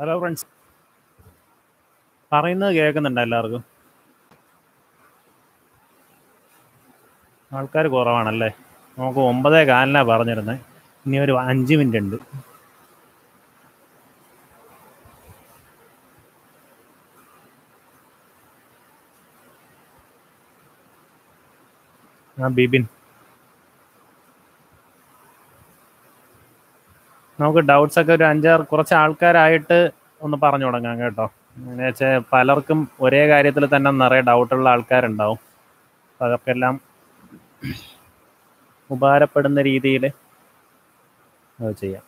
hello friends പറയുന്നത് കേൾക്കുന്നുണ്ടോ എല്ലാവർക്കും ആൾക്കാർ കുറവാണല്ലേ നമുക്ക് ഒമ്പതേ കാലിനാണ് പറഞ്ഞിരുന്നത് ഇനി ഒരു അഞ്ച് മിനിറ്റ് ഉണ്ട് ആ ബിബിൻ നമുക്ക് ഡൗട്ട്സ് ഒക്കെ ഒരു അഞ്ചാറ് കുറച്ച് ആൾക്കാരായിട്ട് ഒന്ന് പറഞ്ഞു തുടങ്ങാം കേട്ടോ എന്ന് വെച്ചാൽ പലർക്കും ഒരേ കാര്യത്തിൽ തന്നെ നിറയെ ഡൗട്ടുള്ള ആൾക്കാരുണ്ടാവും അപ്പം അതൊക്കെല്ലാം ഉപകാരപ്പെടുന്ന രീതിയിൽ അത് ചെയ്യാം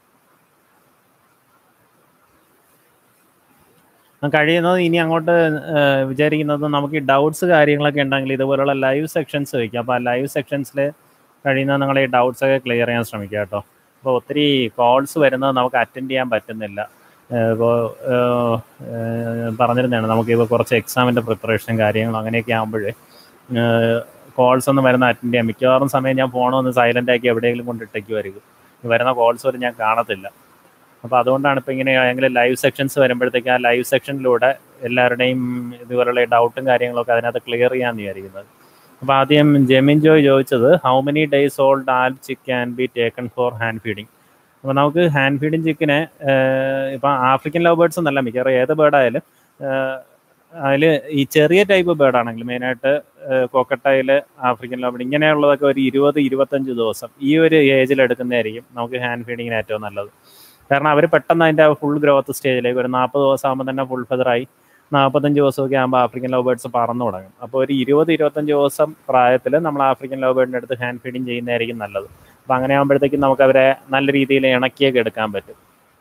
ആ, കഴിയുന്നത് ഇനി അങ്ങോട്ട് ഏഹ്, വിചാരിക്കുന്നത് നമുക്ക് ഈ ഡൗട്ട്സ് കാര്യങ്ങളൊക്കെ ഉണ്ടെങ്കിൽ ഇതുപോലുള്ള ലൈവ് സെക്ഷൻസ് വയ്ക്കാം അപ്പോൾ ആ ലൈവ് സെക്ഷൻസിൽ കഴിയുന്നത് നിങ്ങൾ ഈ ഡൗട്ട്സ് ഒക്കെ ക്ലിയർ ചെയ്യാൻ ശ്രമിക്കുക കേട്ടോ അപ്പോൾ ഒത്തിരി കോൾസ് വരുന്നത് നമുക്ക് അറ്റൻഡ് ചെയ്യാൻ പറ്റുന്നില്ല ഇപ്പോൾ പറഞ്ഞിരുന്നതാണ് നമുക്കിപ്പോൾ കുറച്ച് എക്സാമിൻ്റെ പ്രിപ്പറേഷനും കാര്യങ്ങളും അങ്ങനെയൊക്കെ ആകുമ്പോഴേ കോൾസ് ഒന്നും വരുന്ന അറ്റൻഡ് ചെയ്യാൻ മിക്കവാറും സമയം ഞാൻ ഫോണൊന്ന് സൈലൻ്റ് ആക്കി എവിടെയെങ്കിലും കൊണ്ടിട്ടേക്കുമായിരിക്കും വരുന്ന കോൾസ് വരെ ഞാൻ കാണത്തില്ല അപ്പോൾ അതുകൊണ്ടാണ് ഇപ്പോൾ ഇങ്ങനെ ഏതെങ്കിലും ലൈവ് സെക്ഷൻസ് വരുമ്പോഴത്തേക്ക് ആ ലൈവ് സെക്ഷനിലൂടെ എല്ലാവരുടെയും ഇതുപോലുള്ള ഡൗട്ടും കാര്യങ്ങളൊക്കെ അതിനകത്ത് ക്ലിയർ ചെയ്യാമെന്ന് വിചാരിക്കുന്നത് അപ്പോൾ ആദ്യം ജെമിൻ ജോയ് ചോദിച്ചത് how many days old all chick can be taken for hand feeding അപ്പോൾ നമുക്ക് ഹാൻഡ് ഫീഡിങ് ചിക്കിനെ ഇപ്പം ആഫ്രിക്കൻ ലവ് ബേർഡ്സ് എന്നല്ല മിക്കവാറും ഏത് ബേർഡായാലും അതിൽ ഈ ചെറിയ ടൈപ്പ് ബേർഡാണെങ്കിൽ മെയിനായിട്ട് കോക്കട്ടയിൽ ആഫ്രിക്കൻ ലവ് ബേർഡ് ഇങ്ങനെയുള്ളതൊക്കെ ഒരു ഇരുപത് ഇരുപത്തഞ്ച് ദിവസം ഈ ഒരു ഏജിൽ എടുക്കുന്നതായിരിക്കും നമുക്ക് ഹാൻഡ് ഫീഡിങ്ങിന് ഏറ്റവും നല്ലത് കാരണം അവർ പെട്ടെന്ന് അതിൻ്റെ ഫുൾ ഗ്രോത്ത് സ്റ്റേജിലേക്ക് ഒരു നാൽപ്പത് ദിവസം ആകുമ്പോൾ തന്നെ ഫുൾ ഫെദറായി നാൽപ്പത്തഞ്ച് ദിവസമൊക്കെ ആകുമ്പോൾ ആഫ്രിക്കൻ ലവ് ബേർഡ്സ് പറന്നു തുടങ്ങും അപ്പോൾ ഒരു ഇരുപത് ഇരുപത്തഞ്ച് ദിവസം പ്രായത്തിൽ നമ്മൾ ആഫ്രിക്കൻ ലവ് ബേർഡിൻ്റെ അടുത്ത് ഹാൻഡ് ഫീഡിങ് ചെയ്യുന്നതായിരിക്കും നല്ലത് അപ്പോൾ അങ്ങനെ ആകുമ്പോഴത്തേക്കും നമുക്ക് അവരെ നല്ല രീതിയിൽ ഇണക്കിയൊക്കെ എടുക്കാൻ പറ്റും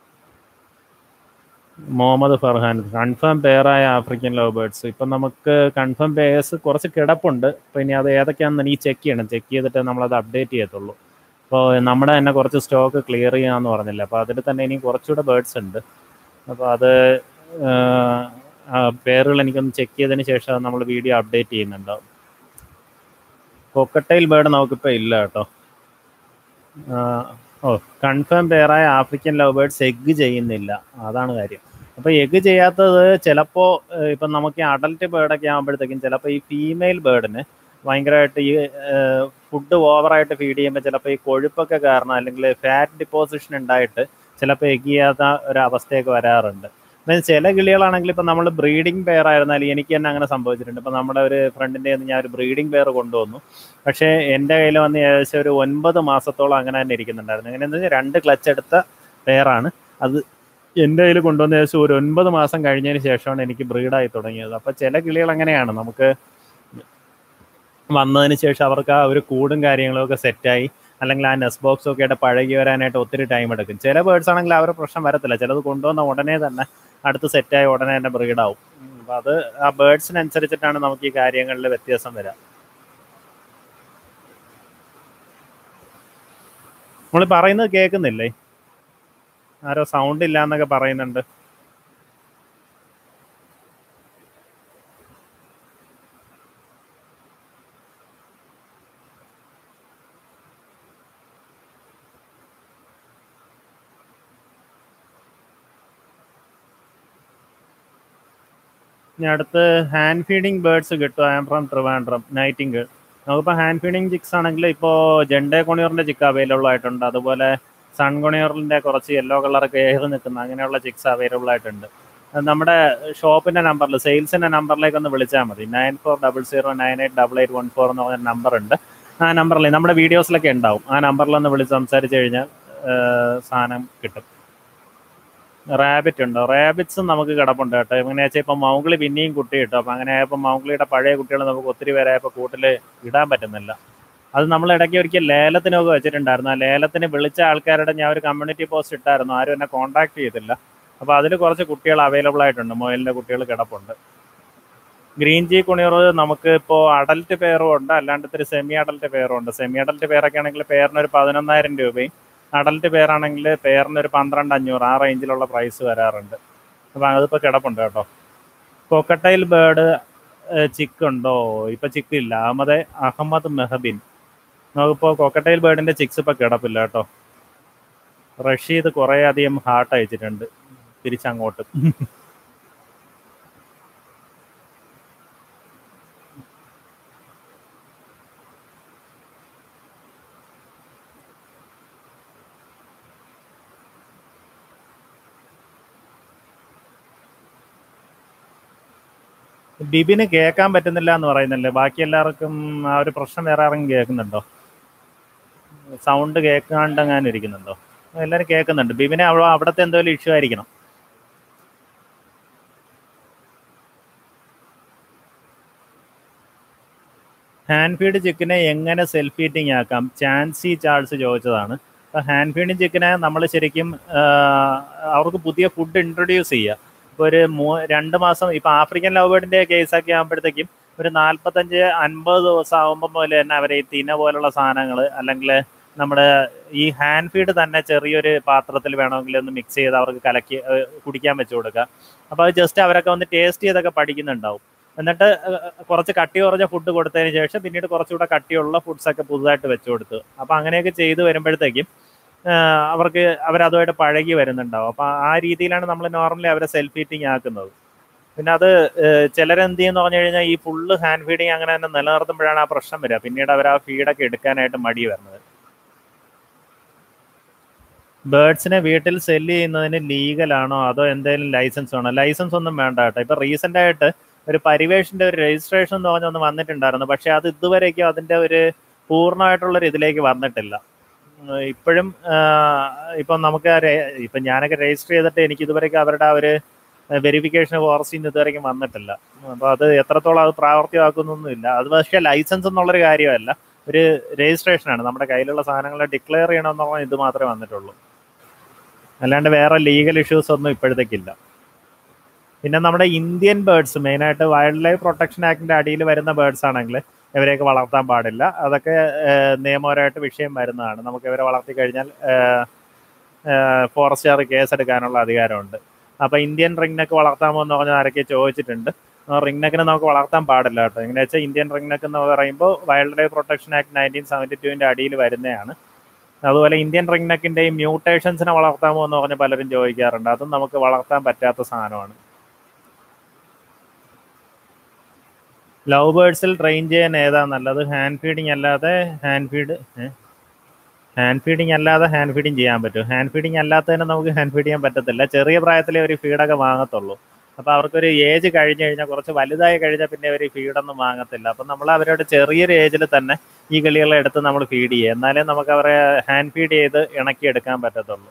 മുഹമ്മദ് ഫർഹാൻ കൺഫേം പെയറായ ആഫ്രിക്കൻ ലവ് ബേർഡ്സ് ഇപ്പം നമുക്ക് കൺഫേം പെയേഴ്സ് കുറച്ച് കിടപ്പുണ്ട് അപ്പോൾ ഇനി അത് ഏതൊക്കെയാണെന്ന് എനിക്ക് ചെക്ക് ചെയ്യണം ചെക്ക് ചെയ്തിട്ട് നമ്മളത് അപ്ഡേറ്റ് ചെയ്യത്തുള്ളൂ അപ്പോൾ നമ്മുടെ തന്നെ കുറച്ച് സ്റ്റോക്ക് ക്ലിയർ ചെയ്യാമെന്ന് പറഞ്ഞില്ല അപ്പോൾ അതിൽ തന്നെ ഇനി കുറച്ചുകൂടെ ബേർഡ്സ് ഉണ്ട് അപ്പോൾ അത് പേരുകൾ എനിക്കൊന്ന് ചെക്ക് ചെയ്തതിന് ശേഷം നമ്മൾ വീഡിയോ അപ്ഡേറ്റ് ചെയ്യുന്നുണ്ടാവും കൊക്കട്ടൈൽ ബേർഡ് നമുക്കിപ്പോൾ ഇല്ല കേട്ടോ ആ, ഓ കൺഫേം പെയറായ ആഫ്രിക്കൻ ലവ് ബേർഡ്സ് എഗ്ഗ് ചെയ്യുന്നില്ല അതാണ് കാര്യം അപ്പോൾ എഗ്ഗ് ചെയ്യാത്തത് ചിലപ്പോൾ ഇപ്പം നമുക്ക് ഈ അഡൽട്ട് ബേർഡൊക്കെ ആകുമ്പോഴത്തേക്കും ചിലപ്പോൾ ഈ ഫീമെയിൽ ബേർഡിന് ഭയങ്കരമായിട്ട് ഈ ഫുഡ് ഓവറായിട്ട് ഫീഡ് ചെയ്യുമ്പോൾ ചിലപ്പോൾ ഈ കൊഴുപ്പൊക്കെ കാരണം അല്ലെങ്കിൽ ഫാറ്റ് ഡിപ്പോസിഷൻ ഉണ്ടായിട്ട് ചിലപ്പോൾ എഗ് ചെയ്യാത്ത ഒരു അവസ്ഥയൊക്കെ വരാറുണ്ട് എന്നാൽ ചില കിളികളാണെങ്കിൽ ഇപ്പം നമ്മൾ ബ്രീഡിംഗ് പെയർ ആയിരുന്നാൽ എനിക്ക് തന്നെ അങ്ങനെ സംഭവിച്ചിട്ടുണ്ട് ഇപ്പം നമ്മുടെ ഒരു ഫ്രണ്ടിൻ്റെ ഞാൻ ഒരു ബ്രീഡിംഗ് പെയർ കൊണ്ടുവന്നു പക്ഷേ എൻ്റെ കയ്യിൽ വന്ന് ഏകദേശം ഒരു ഒൻപത് മാസത്തോളം അങ്ങനെ തന്നെ ഇരിക്കുന്നുണ്ടായിരുന്നു എങ്ങനെയെന്ന് വെച്ചാൽ രണ്ട് ക്ലച്ച് എടുത്ത പെയറാണ് അത് എൻ്റെ കയ്യിൽ കൊണ്ടുവന്ന ഏകദേശം ഒരു ഒൻപത് മാസം കഴിഞ്ഞതിന് ശേഷമാണ് എനിക്ക് ബ്രീഡായി തുടങ്ങിയത് അപ്പോൾ ചില കിളികൾ അങ്ങനെയാണ് നമുക്ക് വന്നതിന് ശേഷം അവർക്ക് ആ ഒരു കൂടും കാര്യങ്ങളും ഒക്കെ സെറ്റായി അല്ലെങ്കിൽ ആ നെസ് ബോക്സ് ഒക്കെ ആയിട്ട് പഴകി വരാനായിട്ട് ഒത്തിരി ടൈം എടുക്കും ചില ബേർഡ്സ് ആണെങ്കിൽ ആ ഒരു പ്രശ്നം വരത്തില്ല ചിലത് കൊണ്ടുവന്ന ഉടനെ തന്നെ അടുത്ത് സെറ്റായി ഉടനെ തന്നെ ബ്രീഡാവും അപ്പം അത് ആ ബേർഡ്സിനനുസരിച്ചിട്ടാണ് നമുക്ക് ഈ കാര്യങ്ങളിൽ വ്യത്യാസം വരിക നമ്മൾ പറയുന്നത് കേൾക്കുന്നില്ലേ ആരോ സൗണ്ട് ഇല്ല എന്നൊക്കെ പറയുന്നുണ്ട് ഇനി അടുത്ത് ഹാൻഡ് ഫീഡിങ് ബേർഡ്സ് കിട്ടും ഐ ആം ഫ്രം ട്രിവാൻഡ്രം നൈറ്റിംഗ് നമുക്കിപ്പോൾ ഹാൻഡ് ഫീഡിങ് ചിക്സ് ആണെങ്കിൽ ഇപ്പോൾ ജെൻഡേ കൊണിയറിൻ്റെ ചിക്ക് അവൈലബിൾ ആയിട്ടുണ്ട് അതുപോലെ സൺ കൊണിയറിൻ്റെ കുറച്ച് യെല്ലോ കളറൊക്കെ ഏറി നിൽക്കുന്ന അങ്ങനെയുള്ള ചിക്സ് അവൈലബിൾ ആയിട്ടുണ്ട് അത് നമ്മുടെ ഷോപ്പിൻ്റെ നമ്പറിൽ സെയിൽസിൻ്റെ നമ്പറിലേക്ക് ഒന്ന് വിളിച്ചാൽ മതി nine four double zero nine eight double eight one four എന്ന് പറഞ്ഞ നമ്പർ ഉണ്ട് ആ നമ്പറിൽ നമ്മുടെ വീഡിയോസിലൊക്കെ ഉണ്ടാവും ആ നമ്പറിലൊന്ന് വിളിച്ച് സംസാരിച്ച് കഴിഞ്ഞാൽ ഏഹ്, സാധനം കിട്ടും റാബിറ്റ് ഉണ്ടോ റാബിറ്റ്സും നമുക്ക് കിടപ്പുണ്ട് കേട്ടോ എങ്ങനെ വെച്ചാൽ ഇപ്പം മൗങ്കളി പിന്നെയും കുട്ടി കിട്ടും അപ്പം അങ്ങനെ ആയപ്പോൾ മൗങ്കളിയുടെ പഴയ കുട്ടികൾ നമുക്ക് ഒത്തിരി പേരായപ്പോൾ കൂട്ടിൽ ഇടാൻ പറ്റുന്നില്ല അത് നമ്മൾ ഇടയ്ക്ക് ഒരിക്കൽ ലേലത്തിനൊക്കെ വെച്ചിട്ടുണ്ടായിരുന്നു ആ ലേലത്തിന് വിളിച്ച ആൾക്കാരുടെ ഞാൻ ഒരു കമ്മ്യൂണിറ്റി പോസ്റ്റ് ഇട്ടായിരുന്നു ആരും എന്നെ കോൺടാക്ട് ചെയ്തില്ല അപ്പോൾ അതിൽ കുറച്ച് കുട്ടികൾ അവൈലബിൾ ആയിട്ടുണ്ട് മൊയലിൻ്റെ കുട്ടികൾ കിടപ്പുണ്ട് ഗ്രീൻ ജി കുണിയർ നമുക്ക് ഇപ്പോൾ അഡൽട്ട് പെയറും ഉണ്ട് അല്ലാണ്ട് ഇത്തിരി സെമി അഡൽട്ട് പെയറും ഉണ്ട് സെമി അഡൽട്ട് പെയറൊക്കെ ആണെങ്കിൽ പെയറിന് ഒരു പതിനൊന്നായിരം രൂപയും അഡൽട്ട് പെയറാണെങ്കിൽ പെയറിന് ഒരു പന്ത്രണ്ട് അഞ്ഞൂറ് ആ റേഞ്ചിലുള്ള പ്രൈസ് വരാറുണ്ട് അപ്പോൾ അതിപ്പോൾ കിടപ്പുണ്ട് കേട്ടോ കൊക്കട്ടൈൽ ബേർഡ് ചിക്ക് ഉണ്ടോ ഇപ്പം ചിക്ക് ഇല്ല അഹമ്മദ് അഹമ്മദ് മെഹബിൻ നമുക്കിപ്പോൾ കൊക്കട്ടൈൽ ബേർഡിൻ്റെ ചിക്സ് ഇപ്പോൾ കിടപ്പില്ല കേട്ടോ റഷീദ് കുറേ അധികം ഹാർട്ട് അയച്ചിട്ടുണ്ട് തിരിച്ചങ്ങോട്ട് ബിബിന് കേൾക്കാൻ പറ്റുന്നില്ല എന്ന് പറയുന്നല്ലേ ബാക്കി എല്ലാവർക്കും ആ ഒരു പ്രശ്നം വേറെ ആരെങ്കിലും കേൾക്കുന്നുണ്ടോ സൗണ്ട് കേൾക്കാണ്ട് അങ്ങനെ ഇരിക്കുന്നുണ്ടോ എല്ലാവരും കേൾക്കുന്നുണ്ട് ബിബിനെ അവ- അവിടുത്തെ എന്തെങ്കിലും ഇഷ്യൂ ആയിരിക്കണം ഹാൻഡ് ഫീഡ് ചിക്കനെ എങ്ങനെ സെൽഫ് ഈറ്റിംഗ് ആക്കാം ചാൻസി ചാൾസ് ചോദിച്ചതാണ് അപ്പോൾ ഹാൻഡ് ഫീഡിങ് ചിക്കനെ നമ്മൾ ശരിക്കും ആ, അവർക്ക് പുതിയ ഫുഡ് ഇൻട്രൊഡ്യൂസ് ചെയ്യുക ഇപ്പോൾ ഒരു മൂ രണ്ട് മാസം ഇപ്പോൾ ആഫ്രിക്കൻ ലവ് ബേർഡിൻ്റെ കേസൊക്കെ ആകുമ്പോഴത്തേക്കും ഒരു നാൽപ്പത്തഞ്ച് അൻപത് ദിവസം ആകുമ്പോൾ മുതൽ തന്നെ അവരെ ഈ തിന പോലുള്ള സാധനങ്ങൾ അല്ലെങ്കിൽ നമ്മുടെ ഈ ഹാൻഡ് ഫീഡ് തന്നെ ചെറിയൊരു പാത്രത്തിൽ വേണമെങ്കിൽ ഒന്ന് മിക്സ് ചെയ്ത് അവർക്ക് കലക്കി ഏ, കുടിക്കാൻ വെച്ച് കൊടുക്കുക അപ്പോൾ അത് ജസ്റ്റ് അവരൊക്കെ ഒന്ന് ടേസ്റ്റ് ചെയ്തൊക്കെ പഠിക്കുന്നുണ്ടാവും എന്നിട്ട് ഏഹ്, കുറച്ച് കട്ടി കുറഞ്ഞ ഫുഡ് കൊടുത്തതിന് ശേഷം പിന്നീട് കുറച്ചുകൂടെ കട്ടിയുള്ള ഫുഡ്സ് ഒക്കെ പുതുതായിട്ട് വെച്ച് കൊടുത്തു അപ്പോൾ അങ്ങനെയൊക്കെ ചെയ്ത് വരുമ്പോഴത്തേക്കും ഏഹ്, അവർക്ക് അവരതുമായിട്ട് പഴകി വരുന്നുണ്ടാവും അപ്പോൾ ആ രീതിയിലാണ് നമ്മൾ നോർമലി അവരെ സെൽഫ് ഈറ്റിംഗ് ആക്കുന്നത് പിന്നെ അത് ഏഹ്, ചിലരെന്ത് ചെയ്യുന്ന പറഞ്ഞു കഴിഞ്ഞാൽ ഈ ഫുള്ള് ഹാൻഡ് ഫീഡിങ് അങ്ങനെ തന്നെ നിലനിർത്തുമ്പോഴാണ് ആ പ്രശ്നം വരിക പിന്നീട് അവർ ആ ഫീഡൊക്കെ എടുക്കാനായിട്ട് മടി വരുന്നത് ബേർഡ്സിനെ വീട്ടിൽ സെല്ല് ചെയ്യുന്നതിന് ലീഗലാണോ അതോ എന്തെങ്കിലും ലൈസൻസ് വേണോ ലൈസൻസ് ഒന്നും വേണ്ട കേട്ടോ ഇപ്പൊ റീസെന്റ് ആയിട്ട് ഒരു പരിവേഷിന്റെ ഒരു രജിസ്ട്രേഷൻ എന്ന് പറഞ്ഞൊന്ന് വന്നിട്ടുണ്ടായിരുന്നു പക്ഷെ അത് ഇതുവരേക്കും അതിന്റെ ഒരു പൂർണ്ണമായിട്ടുള്ള ഒരു ഇതിലേക്ക് വന്നിട്ടില്ല ഉം, ഇപ്പോഴും ഇപ്പം നമുക്ക് ആ രെ- ഇപ്പം ഞാനൊക്കെ രജിസ്റ്റർ ചെയ്തിട്ട് എനിക്ക് ഇതുവരെയൊക്കെ അവരുടെ ആ ഒരു വെരിഫിക്കേഷൻ ഫോറസ്റ്റിൽ നിന്ന് ഇതുവരെയും വന്നിട്ടില്ല അപ്പോൾ അത് എത്രത്തോളം അത് പ്രാവർത്തികമാക്കുന്നൊന്നുമില്ല അത് പക്ഷേ ലൈസൻസ് എന്നുള്ളൊരു കാര്യമല്ല ഒരു രജിസ്ട്രേഷനാണ് നമ്മുടെ കയ്യിലുള്ള സാധനങ്ങളെ ഡിക്ലെയർ ചെയ്യണമെന്നുള്ള ഇത് മാത്രമേ വന്നിട്ടുള്ളൂ അല്ലാണ്ട് വേറെ ലീഗൽ ഇഷ്യൂസ് ഒന്നും ഇപ്പോഴത്തേക്കില്ല പിന്നെ നമ്മുടെ ഇന്ത്യൻ ബേർഡ്സ് മെയിനായിട്ട് വൈൽഡ് ലൈഫ് പ്രൊട്ടക്ഷൻ ആക്ടിന്റെ അടിയിൽ വരുന്ന ബേർഡ്സ് ആണെങ്കിൽ ഇവരെയൊക്കെ വളർത്താൻ പാടില്ല അതൊക്കെ ഏഹ്, നിയമപരമായിട്ട് വിഷയം വരുന്നതാണ് നമുക്ക് ഇവരെ വളർത്തി കഴിഞ്ഞാൽ ഫോറസ്റ്റുകാർ കേസെടുക്കാനുള്ള അധികാരമുണ്ട് അപ്പോൾ ഇന്ത്യൻ റിംഗ്നെക്ക് വളർത്താമോ എന്ന് പറഞ്ഞാൽ ആരൊക്കെ ചോദിച്ചിട്ടുണ്ട് റിംഗ്നെക്കിനെ നമുക്ക് വളർത്താൻ പാടില്ല കേട്ടോ എങ്ങനെ വെച്ചാൽ ഇന്ത്യൻ റിംഗ്നെക്ക് എന്ന് പറയുമ്പോൾ wild life protection act nineteen seventy ടുവിൻ്റെ അടിയിൽ വരുന്നതാണ് അതുപോലെ ഇന്ത്യൻ റിംഗ്നെക്കിൻ്റെയും മ്യൂട്ടേഷൻസിനെ വളർത്താമോ എന്ന് പറഞ്ഞ് പലരും ചോദിക്കാറുണ്ട് അതും നമുക്ക് വളർത്താൻ പറ്റാത്ത സാധനമാണ് ലവ് ബേർഡ്സിൽ ട്രെയിൻ ചെയ്യാൻ ഏതാ നല്ലത് ഹാൻഡ് ഫീഡിങ് അല്ലാതെ ഹാൻഡ് ഫീഡ് ഹാൻഡ് ഫീഡിങ് അല്ലാതെ ഹാൻഡ് ഫീഡിങ് ചെയ്യാൻ പറ്റും ഹാൻഡ് ഫീഡിങ് അല്ലാത്തതിന് നമുക്ക് ഹാൻഡ് ഫീഡ് ചെയ്യാൻ പറ്റത്തില്ല ചെറിയ പ്രായത്തിലെ ഒരു ഫീഡൊക്കെ വാങ്ങത്തുള്ളൂ അപ്പോൾ അവർക്കൊരു ഏജ് കഴിഞ്ഞ് കഴിഞ്ഞാൽ കുറച്ച് വലുതായി കഴിഞ്ഞാൽ പിന്നെ അവർ ഫീഡൊന്നും വാങ്ങത്തില്ല അപ്പം നമ്മൾ അവരോട് ചെറിയൊരു ഏജിൽ തന്നെ ഈ കിളികളെ എടുത്ത് നമ്മൾ ഫീഡ് ചെയ്യുക എന്നാലേ നമുക്ക് അവരെ ഹാൻഡ് ഫീഡ് ചെയ്ത് ഇണക്കി എടുക്കാൻ പറ്റത്തുള്ളൂ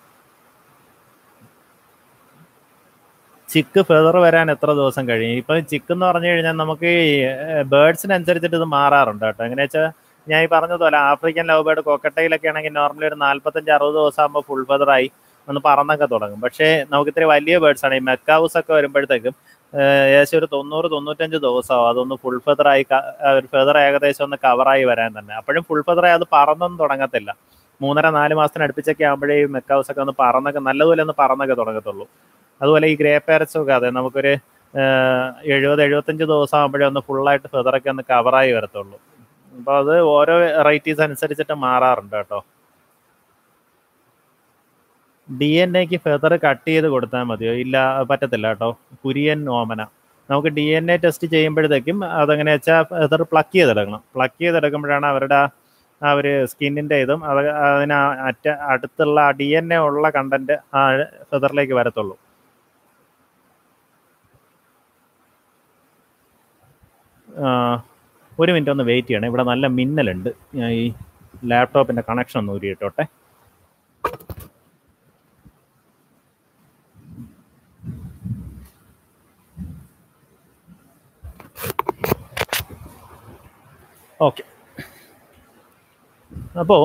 ചിക്ക് ഫെദർ വരാൻ എത്ര ദിവസം കഴിയും ഇപ്പം ചിക്ക് എന്ന് പറഞ്ഞു കഴിഞ്ഞാൽ നമുക്ക് ബേർഡ്സിനനുസരിച്ചിട്ട് ഇത് മാറാറുണ്ട് കേട്ടോ എങ്ങനെയാ വെച്ചാൽ ഞാൻ ഈ പറഞ്ഞതുപോലെ ആഫ്രിക്കൻ ലവ് ബേർഡ് കൊക്കട്ടയിലൊക്കെ ആണെങ്കിൽ നോർമലി ഒരു നാല്പത്തഞ്ച് അറുപത് ദിവസം ആകുമ്പോൾ ഫുൾ ഫെദറായി ഒന്ന് പറന്നൊക്കെ തുടങ്ങും പക്ഷേ നമുക്ക് ഇത്തിരി വലിയ ബേർഡ്സ് ആണ് ഈ മെക്കാവൂസ് ഒക്കെ വരുമ്പോഴത്തേക്കും ഏഹ് ഏകദേശം ഒരു തൊണ്ണൂറ് തൊണ്ണൂറ്റഞ്ച് ദിവസമാവും അതൊന്ന് ഫുൾ ഫെദറായി ഒരു ഫെദർ ഏകദേശം ഒന്ന് കവറായി വരാൻ തന്നെ അപ്പോഴും ഫുൾ ഫെദറായി അത് പറന്നൊന്നും തുടങ്ങത്തില്ല മൂന്നര നാല് മാസത്തിന് അടുപ്പിച്ചൊക്കെ ആകുമ്പോഴേ ഈ മെക്കാവൂസ് ഒക്കെ ഒന്ന് പറന്നൊക്കെ നല്ലതുപോലെ ഒന്ന് പറന്നൊക്കെ തുടങ്ങത്തുള്ളൂ അതുപോലെ ഈ ഗ്രേ പാരറ്റ്സും ഒക്കെ അതെ നമുക്കൊരു ഏഹ് എഴുപത് എഴുപത്തഞ്ച് ദിവസം ആകുമ്പോഴേ ഒന്ന് ഫുള്ളായിട്ട് ഫെദറൊക്കെ ഒന്ന് കവറായി വരത്തുള്ളൂ അപ്പോൾ അത് ഓരോ വെറൈറ്റീസ് അനുസരിച്ചിട്ട് മാറാറുണ്ട് കേട്ടോ ഡി എൻ എക്ക് ഫെദർ കട്ട് ചെയ്ത് കൊടുത്താൽ മതിയോ ഇല്ല പറ്റത്തില്ല കേട്ടോ കുര്യൻ ഓമന നമുക്ക് ഡി എൻ എ ടെസ്റ്റ് ചെയ്യുമ്പോഴത്തേക്കും അതെങ്ങനെ വെച്ചാൽ ഫെദർ പ്ലക്ക് ചെയ്തെടുക്കണം പ്ലക്ക് ചെയ്തെടുക്കുമ്പോഴാണ് അവരുടെ ആ ഒരു സ്കിന്നിൻ്റെ ഇതും അത് അതിന് അറ്റ അടുത്തുള്ള ഡി എൻ എ ഉള്ള കണ്ടന്റ് ആ ഫെദറിലേക്ക് വരത്തുള്ളൂ ആ, ഒരു മിനിറ്റ് ഒന്ന് വെയിറ്റ് ചെയ്യണം ഇവിടെ നല്ല മിന്നലുണ്ട് ഞാൻ ഈ ലാപ്ടോപ്പിന്റെ കണക്ഷൻ ഒന്ന് ഊരിയിട്ടോട്ടെ ഓക്കെ അപ്പോൾ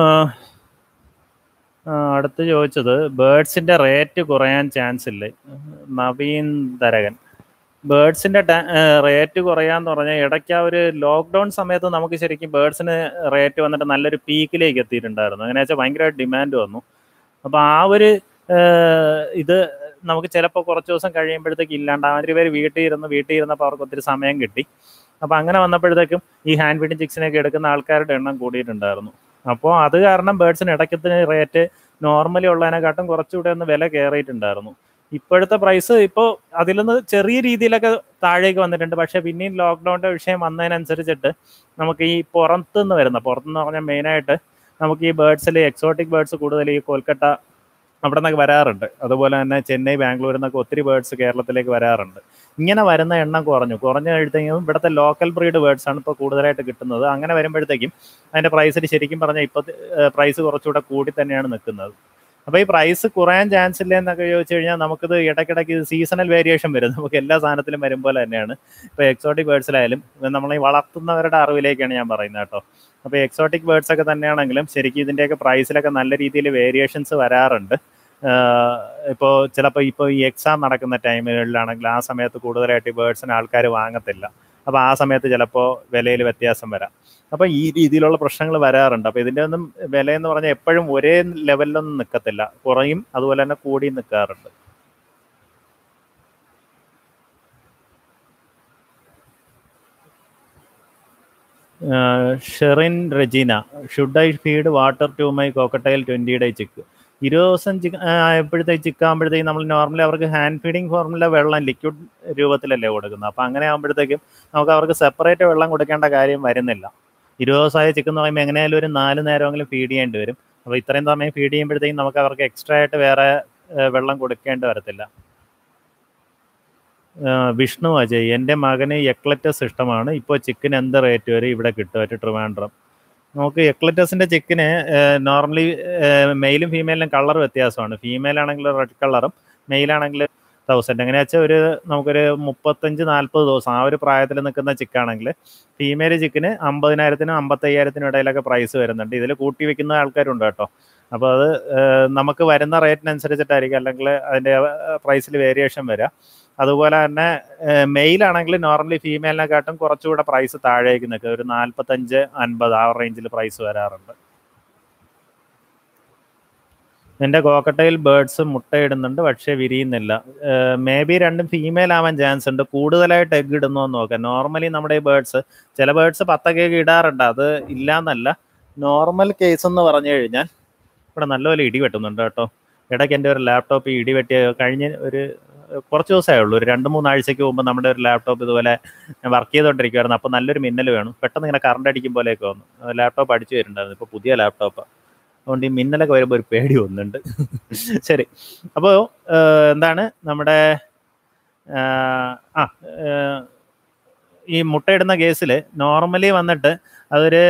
അടുത്ത് ചോദിച്ചത് ബേർഡ്സിന്റെ റേറ്റ് കുറയാൻ ചാൻസ് ഇല്ലേ നവീൻ തരകൻ ബേർഡ്സിന്റെ റേറ്റ് കുറയാന്ന് പറഞ്ഞാൽ ഇടയ്ക്ക് ആ ഒരു ലോക്ക്ഡൗൺ സമയത്ത് നമുക്ക് ശരിക്കും ബേർഡ്സിന് റേറ്റ് വന്നിട്ട് നല്ലൊരു പീക്കിലേക്ക് എത്തിയിട്ടുണ്ടായിരുന്നു അങ്ങനെ വെച്ചാൽ ഭയങ്കരമായിട്ട് ഡിമാൻഡ് വന്നു അപ്പോൾ ആ ഒരു ഏഹ്, ഇത് നമുക്ക് ചിലപ്പോൾ കുറച്ച് ദിവസം കഴിയുമ്പോഴത്തേക്ക് ഇല്ലാണ്ട് ആദ്യം പേര് വീട്ടിൽ ഇരുന്ന് വീട്ടിൽ ഇരുന്നപ്പോൾ അവർക്ക് ഒത്തിരി സമയം കിട്ടി അപ്പോൾ അങ്ങനെ വന്നപ്പോഴത്തേക്കും ഈ ഹാൻഡ് ഫീഡിങ് ചിക്സിനൊക്കെ എടുക്കുന്ന ആൾക്കാരുടെ എണ്ണം കൂടിയിട്ടുണ്ടായിരുന്നു അപ്പോൾ അത് കാരണം ബേർഡ്സിന് ഇടയ്ക്കത്തിന് റേറ്റ് നോർമലി ഉള്ളതിനെക്കാട്ടും കുറച്ചുകൂടെ ഒന്ന് വില കയറിയിട്ടുണ്ടായിരുന്നു ഇപ്പോഴത്തെ പ്രൈസ് ഇപ്പോൾ അതിൽ നിന്ന് ചെറിയ രീതിയിലൊക്കെ താഴേക്ക് വന്നിട്ടുണ്ട് പക്ഷെ പിന്നെയും ലോക്ക്ഡൗണിന്റെ വിഷയം വന്നതിനനുസരിച്ചിട്ട് നമുക്ക് ഈ പുറത്തുനിന്ന് വരുന്ന പുറത്തുനിന്ന് പറഞ്ഞാൽ മെയിനായിട്ട് നമുക്ക് ഈ ബേർഡ്സിൽ എക്സോട്ടിക് ബേർഡ്സ് കൂടുതൽ ഈ കൊൽക്കത്ത അവിടെ നിന്നൊക്കെ വരാറുണ്ട് അതുപോലെ തന്നെ ചെന്നൈ ബാംഗ്ലൂരിൽ നിന്നൊക്കെ ഒത്തിരി ബേർഡ്സ് കേരളത്തിലേക്ക് വരാറുണ്ട് ഇങ്ങനെ വരുന്ന എണ്ണം കുറഞ്ഞു കുറഞ്ഞു കഴിയുമ്പോഴത്തേക്കും ഇവിടുത്തെ ലോക്കൽ ബ്രീഡ് ബേർഡ്സ് ആണ് ഇപ്പോൾ കൂടുതലായിട്ട് കിട്ടുന്നത് അങ്ങനെ വരുമ്പോഴത്തേക്കും അതിന്റെ പ്രൈസിൽ ശരിക്കും പറഞ്ഞാൽ ഇപ്പോൾ പ്രൈസ് കുറച്ചുകൂടെ കൂടി തന്നെയാണ് നിൽക്കുന്നത് അപ്പോൾ ഈ പ്രൈസ് കുറയാൻ ചാൻസ് ഇല്ല എന്നൊക്കെ ചോദിച്ചു കഴിഞ്ഞാൽ നമുക്കിത് ഇടയ്ക്കിടയ്ക്ക് സീസണൽ വേരിയേഷൻ വരും നമുക്ക് എല്ലാ സാധനത്തിലും വരും പോലെ തന്നെയാണ് ഇപ്പോൾ എക്സോട്ടിക് ബേർഡ്സിലായാലും നമ്മൾ ഈ വളർത്തുന്നവരുടെ അറിവിലേക്കാണ് ഞാൻ പറയുന്നത് കേട്ടോ അപ്പോൾ എക്സോട്ടിക് ബേർഡ്സ് ഒക്കെ തന്നെയാണെങ്കിലും ശരിക്കും ഇതിൻ്റെയൊക്കെ പ്രൈസിലൊക്കെ നല്ല രീതിയിൽ വേരിയേഷൻസ് വരാറുണ്ട് ഇപ്പോൾ ചിലപ്പോൾ ഇപ്പോൾ ഈ എക്സാം നടക്കുന്ന ടൈമുകളിലാണെങ്കിൽ ആ സമയത്ത് കൂടുതലായിട്ട് ഈ ബേർഡ്സിന് ആൾക്കാർ വാങ്ങത്തില്ല അപ്പോൾ ആ സമയത്ത് ചിലപ്പോൾ വിലയിൽ വ്യത്യാസം വരാം അപ്പോൾ ഈ രീതിയിലുള്ള പ്രശ്നങ്ങൾ വരാറുണ്ട് അപ്പോൾ ഇതിൻ്റെ ഒന്നും വില എന്ന് പറഞ്ഞാൽ എപ്പോഴും ഒരേ ലെവലിലൊന്നും നിൽക്കത്തില്ല കുറയും അതുപോലെ തന്നെ കൂടിയും നിൽക്കാറുണ്ട് Sherin Regina should I feed water to my cockatiel twenty day chick ഇരുപത് ദിവസം ചിക്ക് ആയപ്പോഴത്തേക്ക് ചിക്കാകുമ്പോഴത്തേക്കും നമ്മൾ നോർമലി അവർക്ക് ഹാൻഡ് ഫീഡിങ് ഫോർമുല വെള്ളം ലിക്വിഡ് രൂപത്തിലല്ലേ കൊടുക്കുന്നത് അപ്പോൾ അങ്ങനെ ആകുമ്പോഴത്തേക്കും നമുക്ക് അവർക്ക് സെപ്പറേറ്റ് വെള്ളം കൊടുക്കേണ്ട കാര്യം വരുന്നില്ല ഇരുപത് ദിവസമായ ചിക്കൻ എന്ന് പറയുമ്പോൾ എങ്ങനെയായാലും ഒരു നാല് നേരമെങ്കിലും ഫീഡ് ചെയ്യേണ്ടി വരും അപ്പോൾ ഇത്രയും സമയം ഫീഡ് ചെയ്യുമ്പോഴത്തേക്കും നമുക്ക് അവർക്ക് എക്സ്ട്രാ ആയിട്ട് വേറെ വെള്ളം കൊടുക്കേണ്ടി വരത്തില്ല വിഷ്ണു അജയ് എൻ്റെ മകന് എക്ലറ്റസ് ഇഷ്ടമാണ് ഇപ്പോൾ ചിക്കൻ എന്ത് റേറ്റ് വരെ ഇവിടെ കിട്ടും ട്രിവാൻഡ്രം നമുക്ക് എക്ലറ്റസിൻ്റെ ചിക്കന് നോർമലി മെയിലും ഫീമെയിലും കളർ വ്യത്യാസമാണ് ഫീമെയിൽ ആണെങ്കിൽ റെഡ് കളറും മെയിലാണെങ്കിൽ തൗസൻഡ് എങ്ങനെയാ വെച്ചാൽ ഒരു നമുക്കൊരു മുപ്പത്തഞ്ച് നാൽപ്പത് ദിവസം ആ ഒരു പ്രായത്തിൽ നിൽക്കുന്ന ചിക്കാണെങ്കിൽ ഫീമെയിൽ ചിക്കന് അമ്പതിനായിരത്തിനും അമ്പത്തയ്യായിരത്തിനും ഇടയിലൊക്കെ പ്രൈസ് വരുന്നുണ്ട് ഇതിൽ കൂട്ടി വെക്കുന്ന ആൾക്കാരുണ്ട് കേട്ടോ അപ്പോൾ അത് നമുക്ക് വരുന്ന റേറ്റിനനുസരിച്ചിട്ടായിരിക്കും അല്ലെങ്കിൽ അതിൻ്റെ പ്രൈസിൽ വേരിയേഷൻ വരിക അതുപോലെ തന്നെ മെയിലാണെങ്കിൽ നോർമലി ഫീമെയിലിനെക്കാട്ടും കുറച്ചുകൂടെ പ്രൈസ് താഴേക്ക് നിൽക്കുക ഒരു നാൽപ്പത്തഞ്ച് അൻപത് ആ റേഞ്ചിൽ പ്രൈസ് വരാറുണ്ട് എൻ്റെ കോക്കട്ടയിൽ ബേർഡ്സ് മുട്ടയിടുന്നുണ്ട് പക്ഷേ വിരിയുന്നില്ല മേ ബി രണ്ടും ഫീമെയിൽ ആവാൻ ചാൻസ് ഉണ്ട് കൂടുതലായിട്ട് എഗ് ഇടുന്നു എന്ന് നോക്കാം നോർമലി നമ്മുടെ ഈ ബേർഡ്സ് ചില ബേർഡ്സ് പത്തൊക്കെ ഇടാറുണ്ട് അത് ഇല്ലാന്നല്ല നോർമൽ കേസ് എന്ന് പറഞ്ഞു കഴിഞ്ഞാൽ ഇവിടെ നല്ലപോലെ ഇടി വെട്ടുന്നുണ്ട് കേട്ടോ ഇടയ്ക്ക് എൻ്റെ ഒരു ലാപ്ടോപ്പ് ഇടി വെട്ടിയ കഴിഞ്ഞ ഒരു കുറച്ച് ദിവസമേ ഉള്ളൂ ഒരു രണ്ട് മൂന്നാഴ്ചയ്ക്ക് മുമ്പ് നമ്മുടെ ഒരു ലാപ്ടോപ്പ് ഇതുപോലെ വർക്ക് ചെയ്തുകൊണ്ടിരിക്കുവായിരുന്നു അപ്പോൾ നല്ലൊരു മിന്നൽ വേണം പെട്ടെന്ന് ഇങ്ങനെ കറണ്ട് അടിക്കും പോലെയൊക്കെ വന്നു ലാപ്ടോപ്പ് അടിച്ചു വരുന്നുണ്ടായിരുന്നു ഇപ്പോൾ പുതിയ ലാപ്ടോപ്പ് അതുകൊണ്ട് ഈ മിന്നലൊക്കെ വരുമ്പോൾ ഒരു പേടി വന്നുണ്ട് ശരി അപ്പോൾ എന്താണ് നമ്മുടെ ആ ഈ മുട്ടയിടുന്ന കേസിൽ നോർമലി വന്നിട്ട് അതൊരു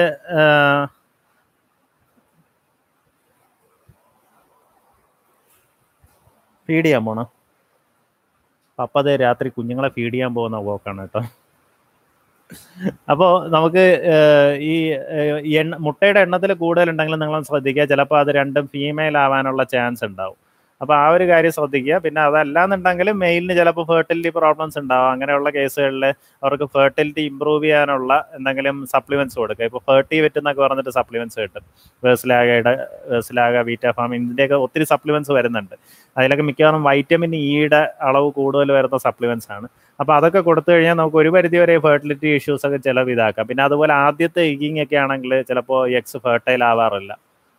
ഫീഡ് ചെയ്യാൻ പോണോ പപ്പ അതേ രാത്രി കുഞ്ഞുങ്ങളെ ഫീഡ് ചെയ്യാൻ പോകുന്ന പോക്കാണ് കേട്ടോ അപ്പോൾ നമുക്ക് ഈ എണ്ണ മുട്ടയുടെ എണ്ണത്തിൽ കൂടുതലുണ്ടെങ്കിൽ നിങ്ങൾ ശ്രദ്ധിക്കുക ചിലപ്പോൾ അത് രണ്ടും ഫീമെയിൽ ആവാനുള്ള ചാൻസ് ഉണ്ടാവും അപ്പോൾ ആ ഒരു കാര്യം ശ്രദ്ധിക്കുക പിന്നെ അതല്ലാന്നുണ്ടെങ്കിൽ മെയിലിന് ചിലപ്പോൾ ഫെർട്ടിലിറ്റി പ്രോബ്ലംസ് ഉണ്ടാവും അങ്ങനെയുള്ള കേസുകളിൽ അവർക്ക് ഫെർട്ടിലിറ്റി ഇമ്പ്രൂവ് ചെയ്യാനുള്ള എന്തെങ്കിലും സപ്ലിമെന്റ്സ് കൊടുക്കുക ഇപ്പോൾ ഫെർട്ടി വെറ്റ് എന്നൊക്കെ പറഞ്ഞിട്ട് സപ്ലിമെന്റ്സ് കിട്ടും വേഴ്സിലാഗയുടെ വേഴ്സിലാഗ വീറ്റാഫാം ഇതിൻ്റെയൊക്കെ ഒത്തിരി സപ്ലിമെന്റ്സ് വരുന്നുണ്ട് അതിലൊക്കെ മിക്കവാറും വൈറ്റമിൻ ഇയുടെ അളവ് കൂടുതൽ വരുന്ന സപ്ലിമെന്റ്സ് ആണ് അപ്പോൾ അതൊക്കെ കൊടുത്തു കഴിഞ്ഞാൽ നമുക്ക് ഒരു പരിധി വരെ ഫെർട്ടിലിറ്റി ഇഷ്യൂസ് ഒക്കെ ചിലവ് ഇതാക്കാം പിന്നെ അതുപോലെ ആദ്യത്തെ ഇഗിങ് ഒക്കെ ആണെങ്കിൽ ചിലപ്പോൾ എക്സ് ഫെർട്ടൈൽ ആവാറില്ല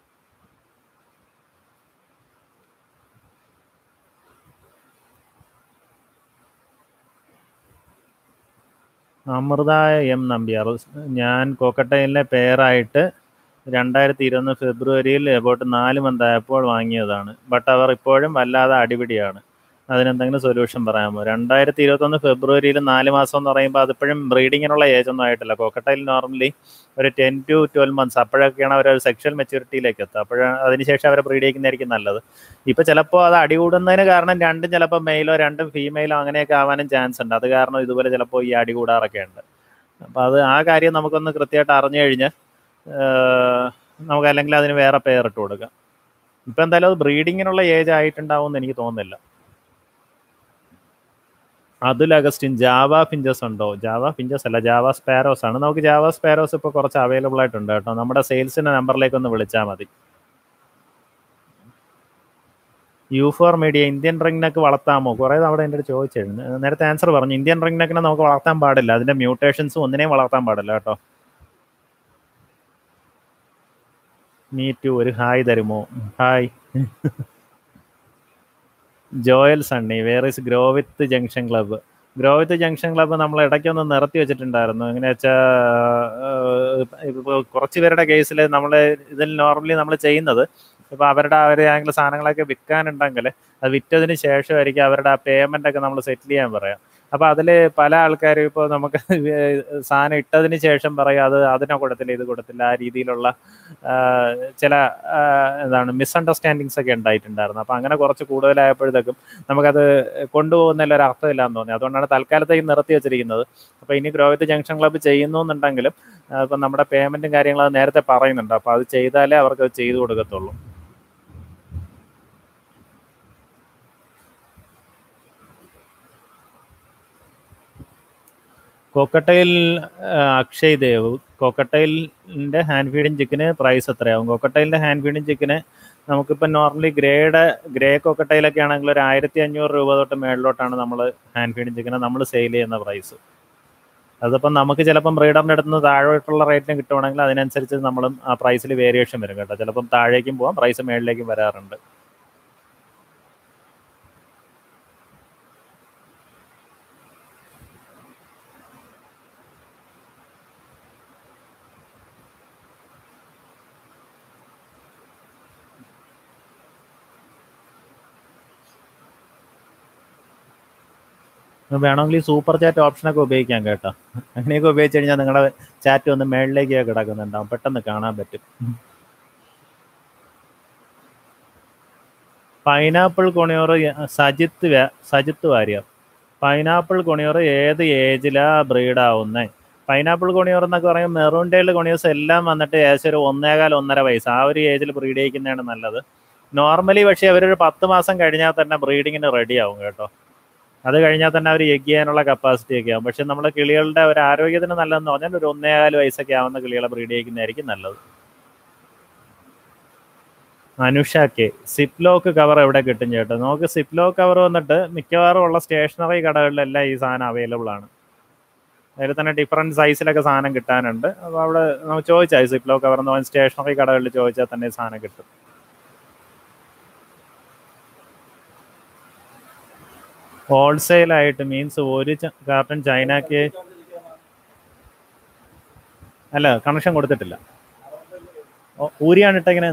അമൃത എം നമ്പ്യാർ ഞാൻ കോക്കട്ടയിലെ പേരായിട്ട് രണ്ടായിരത്തി ഇരുപത് ഫെബ്രുവരിയിൽ എബൌട്ട് നാല് മന്ത് ആയപ്പോൾ വാങ്ങിയതാണ് ബട്ട് അവർ ഇപ്പോഴും വല്ലാതെ അടിപിടിയാണ് അതിനെന്തെങ്കിലും സൊല്യൂഷൻ പറയാമോ രണ്ടായിരത്തി ഇരുപത്തൊന്ന് ഫെബ്രുവരിയിൽ നാല് മാസം എന്ന് പറയുമ്പോൾ അതിപ്പോഴും ബ്രീഡിങ്ങിനുള്ള ഏജ് ഒന്നും ആയിട്ടില്ല കോക്കട്ടയിൽ നോർമലി ഒരു ടെൻ ടു ട്വൽവ് മന്ത്സ് അപ്പോഴൊക്കെയാണ് അവർ സെക്ഷൽ മെച്യൂരിറ്റിയിലേക്ക് എത്തുക അപ്പോൾ അതിനുശേഷം അവരെ ബ്രീഡ് ചെയ്യുന്നതായിരിക്കും നല്ലത് ഇപ്പോൾ ചിലപ്പോൾ അത് അടി കൂടുന്നതിന് കാരണം രണ്ടും ചിലപ്പോൾ മെയിലോ രണ്ടും ഫീമെയിലോ അങ്ങനെയൊക്കെ ആവാനും ചാൻസ് ഉണ്ട് അത് കാരണം ഇതുപോലെ ചിലപ്പോൾ ഈ അടി കൂടാറൊക്കെ ഉണ്ട് അപ്പോൾ അത് ആ കാര്യം നമുക്കൊന്ന് കൃത്യമായിട്ട് അറിഞ്ഞു കഴിഞ്ഞാൽ നമുക്ക് അല്ലെങ്കിൽ അതിന് വേറെ പേരിട്ട് കൊടുക്കാം ഇപ്പം എന്തായാലും അത് ബ്രീഡിങ്ങിനുള്ള ഏജ് ആയിട്ടുണ്ടാവും എന്ന് എനിക്ക് തോന്നുന്നില്ല അതുൽ അഗസ്റ്റിൻ ജാവ ഫിഞ്ചസ് ഉണ്ടോ ജാവ ഫിഞ്ചസ് അല്ല ജാവ സ്പാരോസ് ആണ് നമുക്ക് ജാവ സ്പാരോസ് ഇപ്പോൾ കുറച്ച് അവൈലബിൾ ആയിട്ടുണ്ട് കേട്ടോ നമ്മുടെ സെയിൽസിന്റെ നമ്പറിലേക്ക് ഒന്ന് വിളിച്ചാൽ മതി U four media Indian ringneck വളർത്താമോ കുറേ തവണ എൻ്റെ അടുത്ത് ചോദിച്ചിരുന്നു നേരത്തെ ആൻസർ പറഞ്ഞു ഇന്ത്യൻ റിംഗ്നെക്കിനെ നമുക്ക് വളർത്താൻ പാടില്ല അതിന്റെ മ്യൂട്ടേഷൻസ് ഒന്നിനെയും വളർത്താൻ പാടില്ല കേട്ടോ മീ ടു ഒരു ഹായ് തരുമോ hi Joel Sunny where is grow with junction club grow with junction club നമ്മൾ ഇടയ്ക്കൊന്ന് നിർത്തി വെച്ചിട്ടുണ്ടായിരുന്നു എങ്ങനെ വെച്ചാൽ ഇപ്പോൾ കുറച്ച് പേരുടെ കേസിൽ നമ്മൾ ഇതിൽ നോർമലി നമ്മൾ ചെയ്യുന്നത് ഇപ്പോൾ അവരുടെ അവർ ആണെങ്കിൽ സാധനങ്ങളൊക്കെ വിൽക്കാനുണ്ടെങ്കിൽ അത് വിറ്റതിന് ശേഷമായിരിക്കും അവരുടെ ആ പേയ്മെൻ്റ് ഒക്കെ നമ്മൾ സെറ്റിൽ ചെയ്യാൻ പറയാം അപ്പോൾ അതിൽ പല ആൾക്കാരും ഇപ്പോൾ നമുക്ക് സാധനം ഇട്ടതിന് ശേഷം പറയും അത് അതിനെ കൊടുത്തില്ല ഇത് കൊടുത്തില്ല ആ രീതിയിലുള്ള ചില എന്താണ് മിസ്അണ്ടർസ്റ്റാൻഡിങ്സ് ഒക്കെ ഉണ്ടായിട്ടുണ്ടായിരുന്നു അപ്പോൾ അങ്ങനെ കുറച്ച് കൂടുതലായപ്പോഴത്തേക്കും നമുക്കത് കൊണ്ടുപോകുന്നതിൽ ഒരു അർത്ഥമില്ലാന്ന് തോന്നി അതുകൊണ്ടാണ് തൽക്കാലത്തേക്ക് നിർത്തി വെച്ചിരിക്കുന്നത് അപ്പോൾ ഇനി ഗ്രോവിത്ത് ജംഗ്ഷൻ ക്ലബ്ബ് ചെയ്യുന്നു എന്നുണ്ടെങ്കിലും ഇപ്പം നമ്മുടെ പേയ്മെൻറ്റും കാര്യങ്ങളും അത് നേരത്തെ പറയുന്നുണ്ട് അപ്പോൾ അത് ചെയ്താലേ അവർക്ക് അത് ചെയ്തു കൊടുക്കത്തുള്ളൂ കോക്കട്ടയിൽ അക്ഷയ് ദേവ് കോക്കട്ടയിലിൻ്റെ ഹാൻഡ് ഫീഡിങ് ചിക്കന് പ്രൈസ് എത്രയാവും കോക്കട്ടയിലിൻ്റെ ഹാൻഡ് ഫീഡിങ് ചിക്കന് നമുക്കിപ്പോൾ നോർമലി ഗ്രേഡ് ഗ്രേ കോക്കട്ടയിലൊക്കെ ആണെങ്കിൽ ഒരു ആയിരത്തി അഞ്ഞൂറ് രൂപ തൊട്ട് മേളിലോട്ടാണ് നമ്മൾ ഹാൻഡ് ഫീഡിങ് ചിക്കന് നമ്മൾ സെയിൽ ചെയ്യുന്ന പ്രൈസ് അതിപ്പം നമുക്ക് ചിലപ്പം ബ്രീഡറിൻ്റെ അടുത്ത് നിന്ന് താഴോട്ടുള്ള റേറ്റിന് കിട്ടുവാണെങ്കിൽ അതിനനുസരിച്ച് നമ്മളും ആ പ്രൈസിൽ വേരിയേഷൻ വരും കേട്ടോ ചിലപ്പം താഴേക്കും പോകാം പ്രൈസ് മേളിലേക്കും വരാറുണ്ട് വേണമെങ്കിൽ ഈ സൂപ്പർ ചാറ്റ് ഓപ്ഷനൊക്കെ ഉപയോഗിക്കാം കേട്ടോ അങ്ങനെയൊക്കെ ഉപയോഗിച്ച് കഴിഞ്ഞാൽ നിങ്ങളുടെ ചാറ്റ് ഒന്ന് മേളിലേക്ക് കിടക്കുന്നുണ്ടാവും പെട്ടെന്ന് കാണാൻ പറ്റും pineapple conure Sajith Sajith Warrier pineapple conure ഏത് ഏജിലാ ബ്രീഡാവുന്നേ പൈനാപ്പിൾ കൊണിയോർ എന്നൊക്കെ പറയുമ്പോൾ മെറൂൺ ടൈൽ കൊണിയോസ് എല്ലാം വന്നിട്ട് ഏകദേശം ഒരു ഒന്നേകാൽ ഒന്നര വയസ്സ് ആ ഒരു ഏജിൽ ബ്രീഡ് ചെയ്യിക്കുന്നതാണ് നല്ലത് നോർമലി പക്ഷേ അവരൊരു പത്ത് മാസം കഴിഞ്ഞാൽ തന്നെ ബ്രീഡിങ്ങിന് റെഡി ആവും കേട്ടോ അത് കഴിഞ്ഞാൽ തന്നെ അവർ എഗ് ചെയ്യാനുള്ള കപ്പാസിറ്റി ഒക്കെ ആവും പക്ഷെ നമ്മുടെ കിളികളുടെ ഒരു ആരോഗ്യത്തിന് നല്ലതെന്ന് പറഞ്ഞാൽ ഒരു ഒന്നേകാല് വയസ്സൊക്കെ ആവുന്ന കിളികളെ ബ്രീഡ് ചെയ്യിക്കുന്നതായിരിക്കും നല്ലത് അനുഷ കെ സിപ്ലോക്ക് കവർ എവിടെ കിട്ടും ചേട്ടാ നമുക്ക് സിപ്ലോക്ക് കവർ വന്നിട്ട് മിക്കവാറും ഉള്ള സ്റ്റേഷനറി കടകളിലെല്ലാം ഈ സാധനം അവൈലബിൾ ആണ് അതിൽ തന്നെ ഡിഫറെൻറ്റ് സൈസിലൊക്കെ സാധനം കിട്ടാനുണ്ട് അപ്പോൾ അവിടെ നമുക്ക് ചോദിച്ചാൽ സിപ്ലോ കവർ എന്ന് പറഞ്ഞാൽ സ്റ്റേഷനറി കടകളിൽ ചോദിച്ചാൽ തന്നെ ഈ സാധനം കിട്ടും ഹോൾസെയിൽ ആയിട്ട് മീൻസ് ഒരു കാർട്ടൺ ചൈനക്ക് അല്ല കണക്ഷൻ കൊടുത്തിട്ടില്ല ഊരിയാണ് ഇട്ടെങ്ങനെ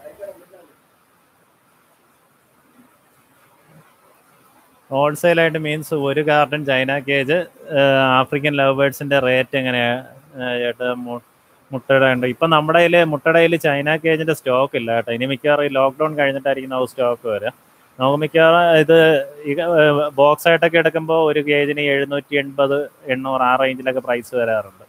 ഹോൾസെയിൽ ആയിട്ട് മീൻസ് ഒരു carton China cage African love ബേർഡ്സിന്റെ റേറ്റ് എങ്ങനെയാ ചേട്ടാ മുട്ടയുടെ ഉണ്ട് ഇപ്പൊ നമ്മുടെ കയ്യിൽ മുട്ടയുടെ ചൈന കേജിന്റെ സ്റ്റോക്ക് ഇല്ല കേട്ടോ ഇനി മിക്കവാറും ഈ ലോക്ക്ഡൌൺ കഴിഞ്ഞിട്ടായിരിക്കും ആ സ്റ്റോക്ക് വരിക നമുക്ക് മിക്കവാറും ഇത് ഈ ബോക്സ് ആയിട്ടൊക്കെ എടുക്കുമ്പോൾ ഒരു കേജിന് എഴുന്നൂറ്റി എൺപത് എണ്ണൂറ് ആ റേഞ്ചിലൊക്കെ പ്രൈസ് വരാറുണ്ട്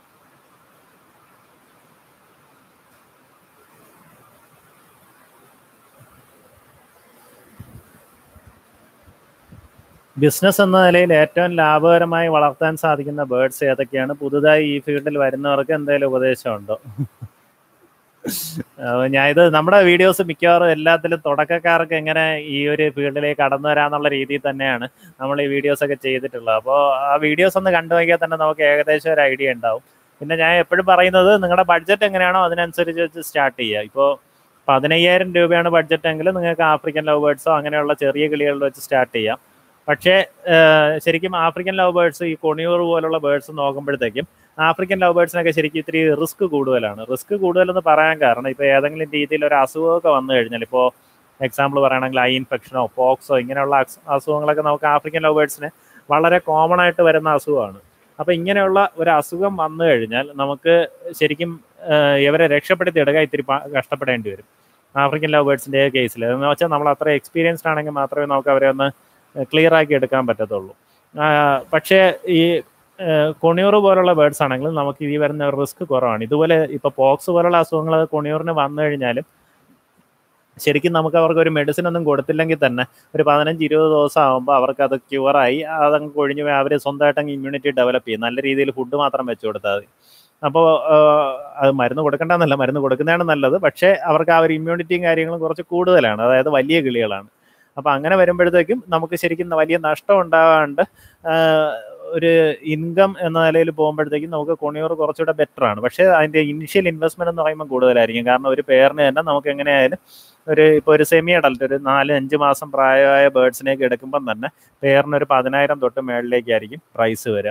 ബിസിനസ് എന്ന നിലയിൽ ഏറ്റവും ലാഭകരമായി വളർത്താൻ സാധിക്കുന്ന ബേർഡ്സ് ഏതൊക്കെയാണ് പുതുതായി ഈ ഫീൽഡിൽ വരുന്നവർക്ക് എന്തെങ്കിലും ഉപദേശമുണ്ടോ ഞാൻ ഇത് നമ്മുടെ വീഡിയോസ് മിക്കവാറും എല്ലാത്തിലും തുടക്കക്കാർക്ക് എങ്ങനെ ഈ ഒരു ഫീൽഡിലേക്ക് കടന്നു വരാന്നുള്ള രീതിയിൽ തന്നെയാണ് നമ്മൾ ഈ വീഡിയോസ് ഒക്കെ ചെയ്തിട്ടുള്ളത് അപ്പോൾ ആ വീഡിയോസ് ഒന്ന് കണ്ടു നോക്കിയാൽ തന്നെ നമുക്ക് ഏകദേശം ഒരു ഐഡിയ ഉണ്ടാവും പിന്നെ ഞാൻ എപ്പോഴും പറയുന്നത് നിങ്ങളുടെ ബഡ്ജറ്റ് എങ്ങനെയാണോ അതിനനുസരിച്ച് വെച്ച് സ്റ്റാർട്ട് ചെയ്യുക ഇപ്പോൾ പതിനയ്യായിരം രൂപയാണ് ബഡ്ജറ്റ് എങ്കിൽ നിങ്ങൾക്ക് ആഫ്രിക്കൻ ലവ് ബേർഡ്സോ അങ്ങനെയുള്ള ചെറിയ കിളികളിൽ വെച്ച് സ്റ്റാർട്ട് ചെയ്യാം പക്ഷേ ശരിക്കും ആഫ്രിക്കൻ ലവ് ബേർഡ്സ് ഈ കൊണിയൂർ പോലുള്ള ബേർഡ്സ് നോക്കുമ്പോഴത്തേക്കും ആഫ്രിക്കൻ ലവ് ബേർഡ്സിനൊക്കെ ശരിക്കും ഇത്തിരി റിസ്ക് കൂടുതലാണ് റിസ്ക് കൂടുതലെന്ന് പറയാൻ കാരണം ഇപ്പോൾ ഏതെങ്കിലും രീതിയിൽ ഒരു അസുഖമൊക്കെ വന്നു കഴിഞ്ഞാൽ ഇപ്പോൾ എക്സാമ്പിൾ പറയുകയാണെങ്കിൽ ഐ ഇൻഫെക്ഷനോ പോക്സോ ഇങ്ങനെയുള്ള അസുഖങ്ങളൊക്കെ നമുക്ക് ആഫ്രിക്കൻ ലവ് ബേർഡ്സിന് വളരെ കോമൺ ആയിട്ട് വരുന്ന അസുഖമാണ് അപ്പോൾ ഇങ്ങനെയുള്ള ഒരു അസുഖം വന്നു കഴിഞ്ഞാൽ നമുക്ക് ശരിക്കും ഇവരെ രക്ഷപ്പെടുത്തി എടുക്കാൻ ഇത്തിരി കഷ്ടപ്പെടേണ്ടി വരും ആഫ്രിക്കൻ ലവ് ബേർഡ്സിൻ്റെ കേസിൽ എന്ന് വെച്ചാൽ നമ്മൾ അത്ര എക്സ്പീരിയൻസ്ഡ് ആണെങ്കിൽ മാത്രമേ നമുക്ക് അവരെ ഒന്ന് ക്ലിയർ ആക്കി എടുക്കാൻ പറ്റത്തുള്ളൂ പക്ഷേ ഈ കൊണിയൂർ പോലുള്ള ബേർഡ്സ് ആണെങ്കിലും നമുക്ക് ഈ വരുന്ന റിസ്ക് കുറവാണ് ഇതുപോലെ ഇപ്പോൾ പോക്സ് പോലുള്ള അസുഖങ്ങൾ കൊണിയൂറിന് വന്നു കഴിഞ്ഞാലും ശരിക്കും നമുക്ക് അവർക്ക് ഒരു മെഡിസിൻ ഒന്നും കൊടുത്തില്ലെങ്കിൽ തന്നെ ഒരു പതിനഞ്ച് ഇരുപത് ദിവസം ആകുമ്പോൾ അവർക്ക് അത് ക്യൂറായി അതങ്ങ് കൊഴിഞ്ഞു പോയി അവർ സ്വന്തമായിട്ട് അങ്ങ് ഇമ്മ്യൂണിറ്റി ഡെവലപ്പ് ചെയ്യും നല്ല രീതിയിൽ ഫുഡ് മാത്രം വെച്ച് കൊടുത്താൽ മതി അപ്പോൾ അത് മരുന്ന് കൊടുക്കേണ്ടെന്നല്ല മരുന്ന് കൊടുക്കുന്നതാണ് നല്ലത് പക്ഷേ അവർക്ക് ആ ഒരു ഇമ്മ്യൂണിറ്റിയും കാര്യങ്ങളും കുറച്ച് കൂടുതലാണ് അതായത് വലിയ കിളികളാണ് അപ്പോൾ അങ്ങനെ വരുമ്പോഴത്തേക്കും നമുക്ക് ശരിക്കും വലിയ നഷ്ടം ഉണ്ടാകാണ്ട് ഒരു ഇൻകം എന്ന നിലയിൽ പോകുമ്പോഴത്തേക്കും നമുക്ക് കൊണിയൂർ കുറച്ചുകൂടെ ബെറ്റർ ആണ് പക്ഷേ അതിന്റെ ഇനിഷ്യൽ ഇൻവെസ്റ്റ്മെന്റ് എന്ന് പറയുമ്പോൾ കൂടുതലായിരിക്കും കാരണം ഒരു പേരിന് തന്നെ നമുക്ക് എങ്ങനെയായാലും ഒരു ഇപ്പോൾ ഒരു സെമി അഡൽട്ട് ഒരു നാല് അഞ്ച് മാസം പ്രായമായ ബേർഡ്സിനെയൊക്കെ എടുക്കുമ്പം തന്നെ പേരിന് ഒരു പതിനായിരം തൊട്ട് മേളിലേക്കായിരിക്കും പ്രൈസ് വരിക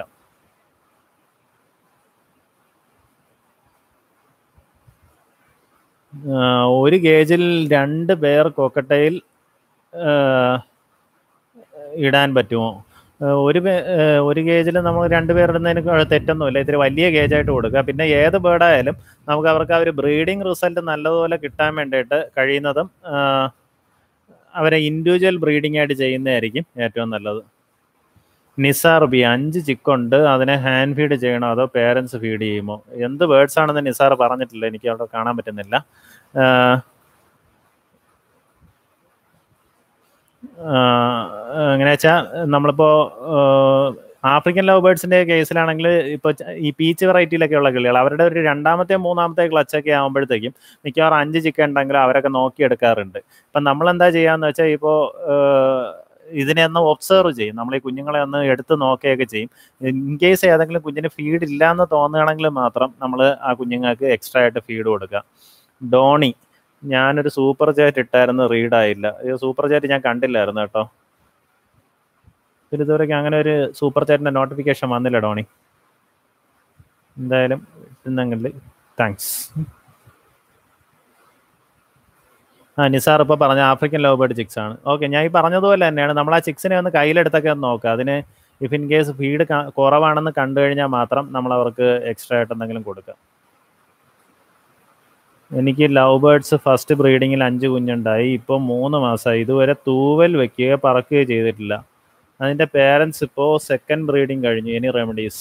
ആഹ് ഒരു ഗേജിൽ രണ്ട് പേർ കൊക്കട്ടയിൽ ഇടാൻ പറ്റുമോ ആഹ് ഒരു പേ ആഹ് ഒരു ഗേജിൽ നമ്മൾ രണ്ട് പേരിടുന്നതിന് ക- തെറ്റൊന്നുമില്ല ഇത്തിരി വലിയ ഗേജായിട്ട് കൊടുക്കുക പിന്നെ ഏത് ബേർഡായാലും നമുക്ക് അവർക്ക് ആ ഒരു ബ്രീഡിംഗ് റിസൾട്ട് നല്ലതുപോലെ കിട്ടാൻ വേണ്ടിയിട്ട് കഴിയുന്നതും ആഹ് അവരെ ഇൻഡിവിജ്വൽ ബ്രീഡിംഗ് ആയിട്ട് ചെയ്യുന്നതായിരിക്കും ഏറ്റവും നല്ലത് നിസാർ ബി അഞ്ച് ചിക്കുണ്ട് അതിനെ ഹാൻഡ് ഫീഡ് ചെയ്യണോ അതോ പേരൻസ് ഫീഡ് ചെയ്യുമോ എന്ത് ബേർഡ്സ് ആണെന്ന് നിസാർ പറഞ്ഞിട്ടില്ല എനിക്ക് അവിടെ കാണാൻ പറ്റുന്നില്ല ആഹ് ആഹ് എങ്ങനെ വെച്ചാൽ നമ്മളിപ്പോ ആഹ് ആഫ്രിക്കൻ ലവ് ബേർഡ്സിന്റെ കേസിലാണെങ്കിൽ ഇപ്പൊ ച- ഈ പീച്ച് വെറൈറ്റിയിലൊക്കെ ഉള്ള കിളികൾ അവരുടെ ഒരു രണ്ടാമത്തെ മൂന്നാമത്തെ ക്ലച്ചൊക്കെ ആകുമ്പോഴത്തേക്കും മിക്കവാറും അഞ്ച് ചിക്കൻ ഉണ്ടെങ്കിലും അവരൊക്കെ നോക്കിയെടുക്കാറുണ്ട് ഇപ്പം നമ്മൾ എന്താ ചെയ്യാന്ന് വെച്ചാൽ ഇപ്പോൾ ഇതിനെ ഒന്ന് ഒബ്സർവ് ചെയ്യും നമ്മൾ ഈ കുഞ്ഞുങ്ങളെ ഒന്ന് എടുത്ത് നോക്കുകയൊക്കെ ചെയ്യും ഇൻ കേസ് ഏതെങ്കിലും കുഞ്ഞിന് ഫീഡ് ഇല്ല എന്ന് തോന്നുകയാണെങ്കിൽ മാത്രം നമ്മൾ ആ കുഞ്ഞുങ്ങൾക്ക് എക്സ്ട്രാ ആയിട്ട് ഫീഡ് കൊടുക്കുക ഡോണി ഞാനൊരു സൂപ്പർ ചാറ്റ് ഇട്ടായിരുന്നു റീഡ് ആയില്ല ഈ സൂപ്പർ ചാറ്റ് ഞാൻ കണ്ടില്ലായിരുന്നു കേട്ടോ ഇതിൽ ഇതുവരെയ്ക്ക് അങ്ങനെ ഒരു സൂപ്പർ ചാറ്റിന്റെ നോട്ടിഫിക്കേഷൻ വന്നില്ല ഡോണി എന്തായാലും ഇന്നെങ്കിൽ താങ്ക്സ് ആ നിസാർ ഇപ്പോൾ പറഞ്ഞ ആഫ്രിക്കൻ ലവ് ബേർഡ് ചിക്സ് ആണ് ഓക്കെ ഞാൻ ഈ പറഞ്ഞതുപോലെ തന്നെയാണ് നമ്മൾ ആ ചിക്സിനെ ഒന്ന് കയ്യിലെടുത്തൊക്കെ ഒന്ന് നോക്കുക അതിന് ഇഫ് ഇൻ കേസ് ഫീഡ് കുറവാണെന്ന് കണ്ടു കഴിഞ്ഞാൽ മാത്രം നമ്മൾ അവർക്ക് എക്സ്ട്രാ ആയിട്ട് എന്തെങ്കിലും കൊടുക്കുക എനിക്ക് ലവ് ബേർഡ്സ് ഫസ്റ്റ് ബ്രീഡിങ്ങിൽ അഞ്ച് കുഞ്ഞുണ്ടായി ഇപ്പോൾ മൂന്ന് മാസമായി ഇതുവരെ തൂവൽ വെക്കുകയോ പറക്കുകയോ ചെയ്തിട്ടില്ല അതിൻ്റെ പേരൻസ് ഇപ്പോൾ സെക്കൻഡ് ബ്രീഡിങ് കഴിഞ്ഞു എനി റെമഡീസ്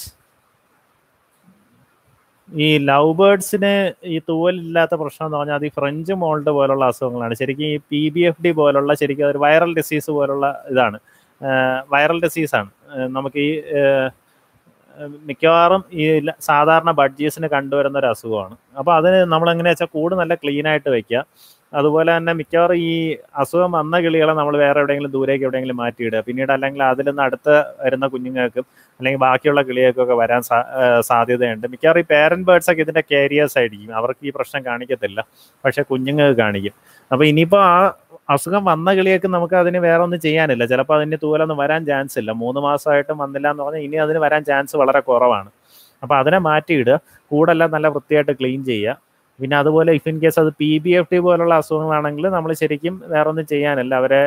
ഈ ലവ് ബേർഡ്സിന് ഈ തൂവലില്ലാത്ത പ്രശ്നം എന്ന് പറഞ്ഞാൽ അത് ഈ ഫ്രഞ്ച് മോൾഡ് പോലുള്ള അസുഖങ്ങളാണ് ശരിക്കും ഈ പി ബി എഫ് ഡി പോലുള്ള ശരിക്കും ഒരു വൈറൽ ഡിസീസ് പോലുള്ള ഇതാണ് വൈറൽ ഡിസീസാണ് നമുക്ക് ഈ ഏഹ്, മിക്കവാറും ഈ ല- സാധാരണ ബഡ്ജീസിന് കണ്ടുവരുന്ന ഒരു അസുഖമാണ് അപ്പോൾ അതിന് നമ്മൾ എങ്ങനെയാ വെച്ചാൽ കൂട് നല്ല ക്ലീൻ ആയിട്ട് വെക്കുക അതുപോലെ തന്നെ മിക്കവാറും ഈ അസുഖം വന്ന കിളികളെ നമ്മൾ വേറെ എവിടെയെങ്കിലും ദൂരേക്ക് എവിടെയെങ്കിലും മാറ്റിയിടുക പിന്നീട് അല്ലെങ്കിൽ അതിൽ നിന്ന് അടുത്ത് വരുന്ന കുഞ്ഞുങ്ങൾക്കും അല്ലെങ്കിൽ ബാക്കിയുള്ള കിളികൾക്കൊക്കെ വരാൻ സാ- ഏഹ് സാധ്യതയുണ്ട് മിക്കവാറും ഈ പേരന്റ് ബേർഡ്സ് ഒക്കെ ഇതിന്റെ കാരിയേഴ്സ് ആയിരിക്കും അവർക്ക് ഈ പ്രശ്നം കാണിക്കത്തില്ല പക്ഷെ കുഞ്ഞുങ്ങൾക്ക് കാണിക്കും അപ്പൊ ഇനിയിപ്പോ ആ അസുഖം വന്ന കിളിയൊക്കെ നമുക്ക് അതിന് വേറെ ഒന്നും ചെയ്യാനില്ല ചിലപ്പോൾ അതിന് തൂവലൊന്നും വരാൻ ചാൻസ് ഇല്ല മൂന്ന് മാസമായിട്ടും വന്നില്ല എന്ന് പറഞ്ഞാൽ ഇനി അതിന് വരാൻ ചാൻസ് വളരെ കുറവാണ് അപ്പൊ അതിനെ മാറ്റിയിടുക കൂടെല്ലാം നല്ല വൃത്തിയായിട്ട് ക്ലീൻ ചെയ്യുക പിന്നെ അതുപോലെ ഇഫ് ഇൻ കേസ് അത് പി ബി എഫ് ടി പോലുള്ള അസുഖങ്ങളാണെങ്കിൽ നമ്മൾ ശരിക്കും വേറെ ഒന്നും ചെയ്യാനില്ല അവരെ